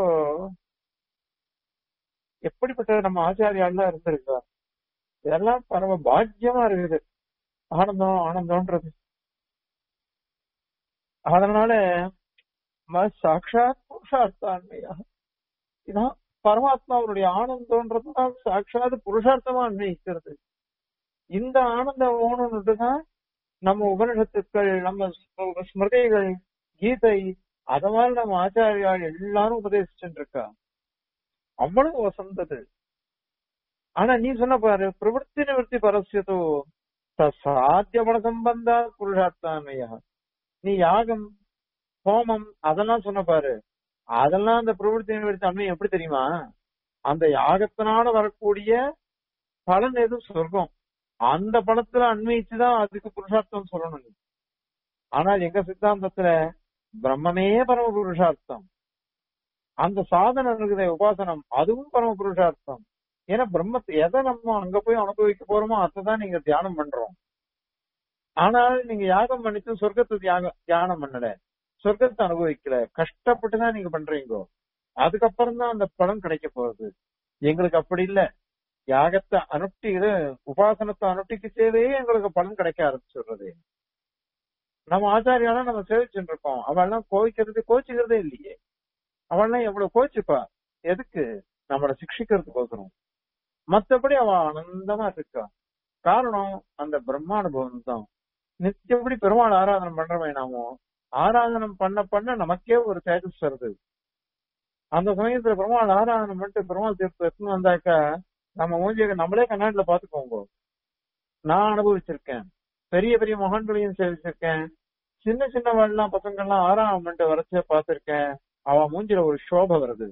எப்படிப்பட்ட நம்ம ஆச்சாரியாலாம் இருந்திருக்கா இதெல்லாம் பரம பாக்கியமா இருக்குது ஆனந்தம் ஆனந்தம்ன்றது அதனால ம- சாட்சாத் புருஷார்த்தான்மையா இதான் பரமாத்மாவுடைய ஆனந்தம்ன்றதுதான் சாட்சாத் புருஷார்த்தமா அன்வயிக்கிறது இந்த ஆனந்தம் வேணும்னுட்டு தான் நம்ம உபனிஷத்துக்கள் நம்ம ஸ்ம- ஸ்மிருதிகள் கீதை அத மாதிரி நம்ம ஆச்சாரியால் எல்லாரும் உபதேசிச்சுட்டு இருக்கா அவ்வளவு வசந்தது ஆனா நீ சொன்ன பாரு பிரவൃத்தி நிவர்த்தி பரஸ்யதோ சாத்திய பல சம்பந்தா புருஷார்த்தாமையா நீ யாகம் ஹோமம் அதெல்லாம் சொன்ன பாரு அதெல்லாம் அந்த பிரவൃத்தி நிவர்த்தி அண்மையம் எப்படி தெரியுமா அந்த யாகத்தினால வரக்கூடிய பலன் எது சொர்க்கம் அந்த பலத்துல அன்வயிச்சுதான் அதுக்கு புருஷார்த்தம் சொல்லணும் நீ. ஆனால் எங்க சித்தாந்தத்துல பிரம்மமே பரம புருஷார்த்தம் அந்த சாதனம் இருக்குதே உபாசனம் அதுவும் பரம புருஷார்த்தம் ஏன்னா பிரம்மத்தை எதை நம்ம அங்க போய் அனுபவிக்க போறோமோ தான் நீங்க தியானம் பண்றோம் ஆனால் நீங்க யாகம் பண்ணிட்டு சொர்க்கத்தை தியாகம் தியானம் பண்ணல சொர்க்கத்தை அனுபவிக்கல கஷ்டப்பட்டு தான் நீங்க பண்றீங்க அதுக்கப்புறம் தான் அந்த பலன் கிடைக்க போகுது எங்களுக்கு அப்படி இல்ல யாகத்தை அனுஷ்டி இது உபாசனத்தை அனுஷ்டிக்கச்சேவே எங்களுக்கு பலன் கிடைக்க ஆரம்பிச்சுடுறது நம்ம ஆச்சாரியால நம்ம சேவிச்சுட்டு இருக்கோம் அவள்லாம் கோவிக்கிறது கோச்சிக்கிறதே இல்லையே அவள்லாம் எவ்வளவு கோச்சுப்பா எதுக்கு நம்மளை சிக்ஷிக்கிறதுக்கோசரம் மத்தபடி அவ ஆனந்தமா இருக்கா காரணம் அந்த பிரம்மானுபவம் தான் நித்தியப்படி பெருமாள் ஆராதனை பண்றவன் நாமோ ஆராதனம் பண்ண பண்ண நமக்கே ஒரு தேஜஸ் வருது அந்த சமயத்துல பெருமாள் ஆராதனை பண்ணிட்டு பெருமாள் தீர்த்து எடுத்துன்னு வந்தாக்கா நம்ம மூஞ்சியை நம்மளே கண்ணாடில பாத்துக்கோங்க நான் அனுபவிச்சிருக்கேன் பெரிய பெரிய மகான்களையும் சேவிச்சிருக்கேன் சின்ன சின்னவெல்லாம் பசங்கள்லாம் ஆறாம் பண்ணிட்டு வரைச்சே பார்த்திருக்கேன் அவ மூஞ்சில ஒரு சோபை வருது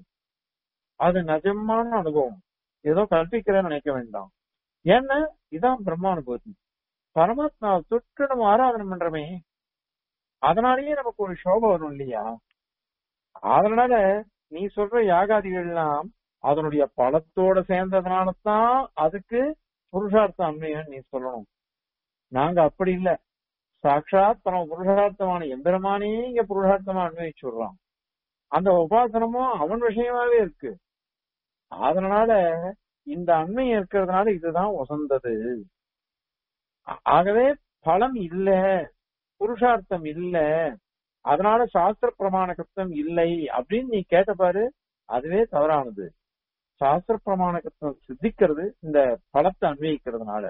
அது நிஜமான அனுபவம் ஏதோ கற்பிக்கிறேன்னு நினைக்க வேண்டாம் ஏன்னா இதான் பிரம்மானுபூதி பரமாத்மா தொட்டு நம்ம ஆராதனை பண்றோமே அதனாலயே நமக்கு ஒரு சோபை வரும் இல்லையா அதனால நீ சொல்ற யாகாதிகள்லாம் அதனுடைய பலத்தோட சேர்ந்ததுனால தான் அதுக்கு புருஷார்த்த அண்மையன்னு நீ சொல்லணும் நாங்க அப்படி இல்ல சாட்சாத் பரம புருஷார்த்தமான எந்திரமானே இங்க புருஷார்த்தமா அன்வயிச்சு விடுறான் அந்த உபாசனமும் அவன் விஷயமாவே இருக்கு அதனால இந்த அண்மையம் இருக்கிறதுனால இதுதான் உசந்தது ஆ- ஆகவே பலம் இல்ல புருஷார்த்தம் இல்ல அதனால சாஸ்திர பிரமாணகத்துவம் இல்லை அப்படின்னு நீ கேட்ட பாரு அதுவே தவறானது சாஸ்திர பிரமாணகத்துவம் சித்திக்கிறது இந்த பலத்தை அன்வயிக்கிறதுனால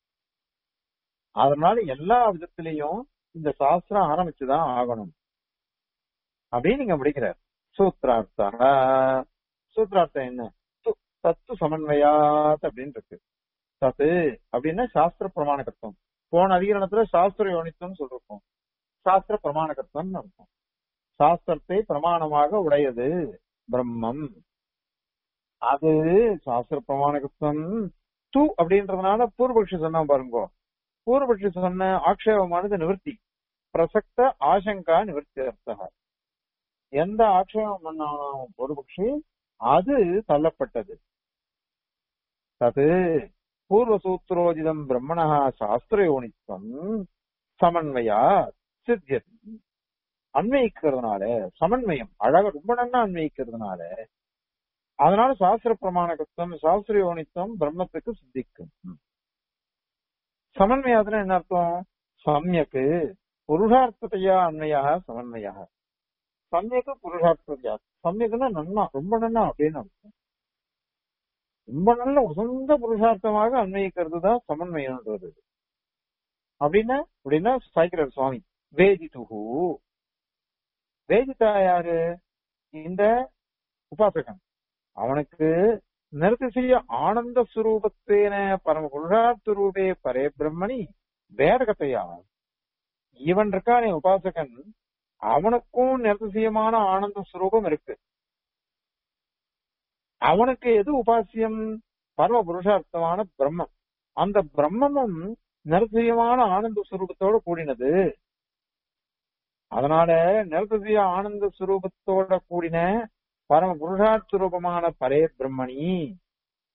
அதனால எல்லா விதத்திலையும் இந்த சாஸ்திரம் ஆரம்பிச்சுதான் ஆகணும் அப்படின்னு நீங்க முடிக்கிறார் சூத்ரார்த்தா சூத்ரார்த்தம் என்ன து- தத்து சமன்வயாத் அப்படின்னு இருக்கு தத்து அப்படின்னா சாஸ்திர பிரமாணகத்துவம் போன அதிகரணத்துல சாஸ்திர யோனித்துவம் சொல்லிருக்கோம் சாஸ்திர பிரமாணகத்துவம் இருக்கும் சாஸ்திரத்தை பிரமாணமாக உடையது பிரம்மம் அது சாஸ்திர பிரமாணகத்துவம் து அப்படின்றதுனால பூர்வபக்ஷி சொன்னா பாருங்க பூர்வபக்ஷி சொன்ன ஆக்ஷேபமானது நிவர்த்தி பிரசக்த ஆசங்கா நிவர்த்தி அர்த்தம் எந்த ஆக்ஷேபம் பண்ணாலும் பூர்வபக்ஷி அது தள்ளப்பட்டது தது பூர்வசூத்ரோஜிதம் பிரம்மண சாஸ்திரயோனித்வம் சமன்வயா சித்தியது அன்வயிக்கிறதுனால சமன்வயம் அழக ரொம்ப நன்னா அன்வயிக்கிறதுனால அதனால சாஸ்திர பிரமாணகத்துவம் சாஸ்திர யோனித்துவம் பிரம்மத்துக்கு சித்திக்கும் சமன்வயத்துல என்ன அர்த்தம் சமயக்கு புருஷார்த்தத்தையா அன்மையா சமன்வயா சமயக்கு புருஷார்த்தத்தையா சமயக்குன்னா நன்னா ரொம்ப நன்னா அப்படின்னு அர்த்தம் ரொம்ப நல்ல உசந்த புருஷார்த்தமாக அன்வயிக்கிறது தான் சமன்வயம்ன்றது அப்படின்னா அப்படின்னா சாய்க்கிறார் சுவாமி வேதிதுகு வேதிதா யாரு இந்த உபாசகன் அவனுக்கு நிறுத்திசிய ஆனந்த சுரூபத்தேன பரம புருஷார்த்த ரூபே பரே பிரம்மணி வேதகத்தையா இவன் இருக்கானே உபாசகன் அவனுக்கும் நிறுத்திசியமான ஆனந்த சுரூபம் இருக்கு அவனுக்கு எது உபாசியம் பரம புருஷார்த்தமான பிரம்மம் அந்த பிரம்மமும் நிறுத்தியமான ஆனந்த சுரூபத்தோட கூடினது அதனால நிறுத்திய ஆனந்த சுரூபத்தோட கூடின பரம புருஷார்த்த ரூபமான பரே பிரம்மணி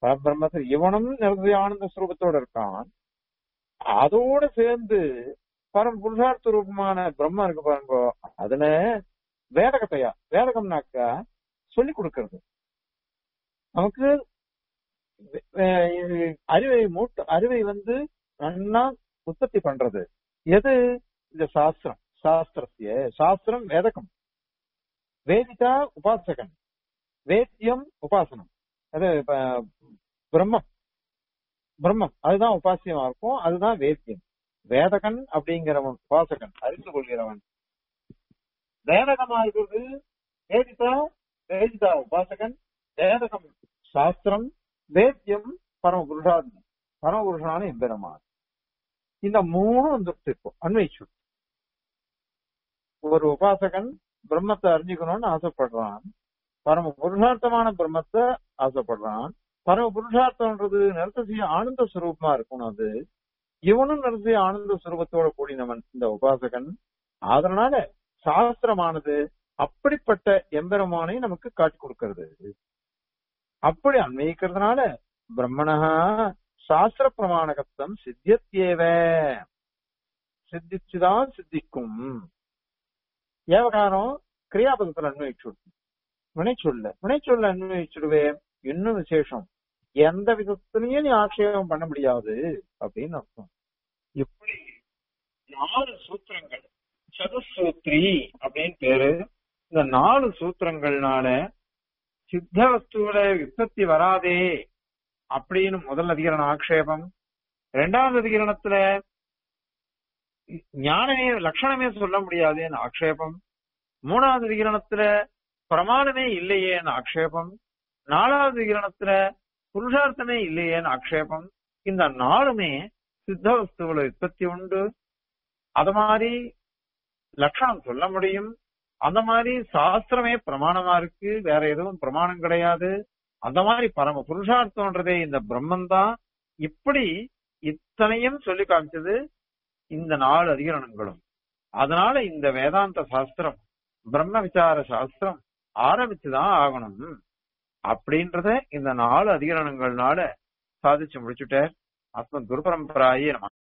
பரபிரம்மத்தில் இவனும் நிறுத்திய ஆனந்த சுரூபத்தோட இருக்கான் அதோட சேர்ந்து பரம் புருஷார்த்த ரூபமான பிரம்மம் இருக்கு பாருங்க அதுல வேதகத்தையா வேதகம்னாக்கா சொல்லி கொடுக்கறது நமக்கு அஹ், இது அறிவை மூட்ட அறிவை வந்து நன்னா உற்பத்தி பண்றது எது இந்த சாஸ்திரம் சாஸ்திரத்திய சாஸ்திரம் வேதகம் வேதிகா உபாசகன் வேத்தியம் உபாசனம் அது இப்ப, பிரம்மம் பிரம்மம் அதுதான் உபாசியமா இருக்கும் அதுதான் வேத்தியம் வேதகன் அப்படிங்கிறவன் உபாசகன் அறிந்து கொள்கிறவன் வேதகமா இருக்கிறது வேதிதா வேதிதா உபாசகன் வேதகம் சாஸ்திரம் வேத்தியம் பரமபுருஷாதி பரமபுருஷனான எம்பெருமான் இந்த மூணு வந்துட்டு இருக்கும் அன்வைச்சு ஒரு உபாசகன் பிரம்மத்தை அறிஞ்சுக்கணும்னு ஆசைப்படுறான் பரம புருஷார்த்தமான பிரம்மத்தை ஆசைப்படுறான் பரம புருஷார்த்தம்ன்றது நிறத்தசிய ஆனந்த சுரூபமா இருக்கணும் அது இவனும் நிறத்திய ஆனந்த சுரூபத்தோட கூடினவன் இந்த உபாசகன் அதனால சாஸ்திரமானது அப்படிப்பட்ட எம்பெருமானை நமக்கு காட்டி கொடுக்கிறது அப்படி அன்வயிக்கிறதுனால பிரம்மணஹா சாஸ்திர பிரமாணகத்தம் சித்தியத்தேவ சித்திச்சுதான் சித்திக்கும் ஏவகாரம் கிரியாபதத்துல அன்வயிச்சு வினைச்சொல்ல வினைச்சொல்ல அன்வயிச்சுடுவே இன்னும் விசேஷம் எந்த விதத்திலையும் நீ ஆட்சேபம் பண்ண முடியாது அப்படின்னு அர்த்தம் இப்படி நாலு சூத்திரங்கள் சதுசூத்ரி அப்படின்னு பேரு இந்த நாலு சூத்திரங்கள்னால சித்த வஸ்துவில விற்பத்தி வராதே அப்படின்னு முதல் அதிகரண ஆக்ஷேபம் இரண்டாவது அதிகரணத்துல ஞானமே லட்சணமே சொல்ல முடியாதேன்னு ஆக்ஷேபம் மூணாவது அதிகரணத்துல பிரமாணமே இல்லையேன்னு ஆக்ஷேபம் நாலாவது அதிகரணத்துல புருஷார்த்தமே இல்லையேன்னு ஆக்ஷேபம் இந்த நாலுமே சித்த வஸ்துவில உற்பத்தி உண்டு அது மாதிரி லட்சணம் சொல்ல முடியும் அந்த மாதிரி சாஸ்திரமே பிரமாணமா இருக்கு வேற எதுவும் பிரமாணம் கிடையாது அந்த மாதிரி பரம புருஷார்த்தம்ன்றதே இந்த பிரம்மன் தான் இப்படி இத்தனையும் சொல்லி காமிச்சது இந்த நாலு அதிகரணங்களும் அதனால இந்த வேதாந்த சாஸ்திரம் பிரம்ம விசார சாஸ்திரம் ஆரம்பிச்சுதான் ஆகணும் அப்படின்றத இந்த நாலு அதிகரணங்கள்னால சாதிச்சு முடிச்சுட்டார் ஆத்ம குரு பரம்பராயே நம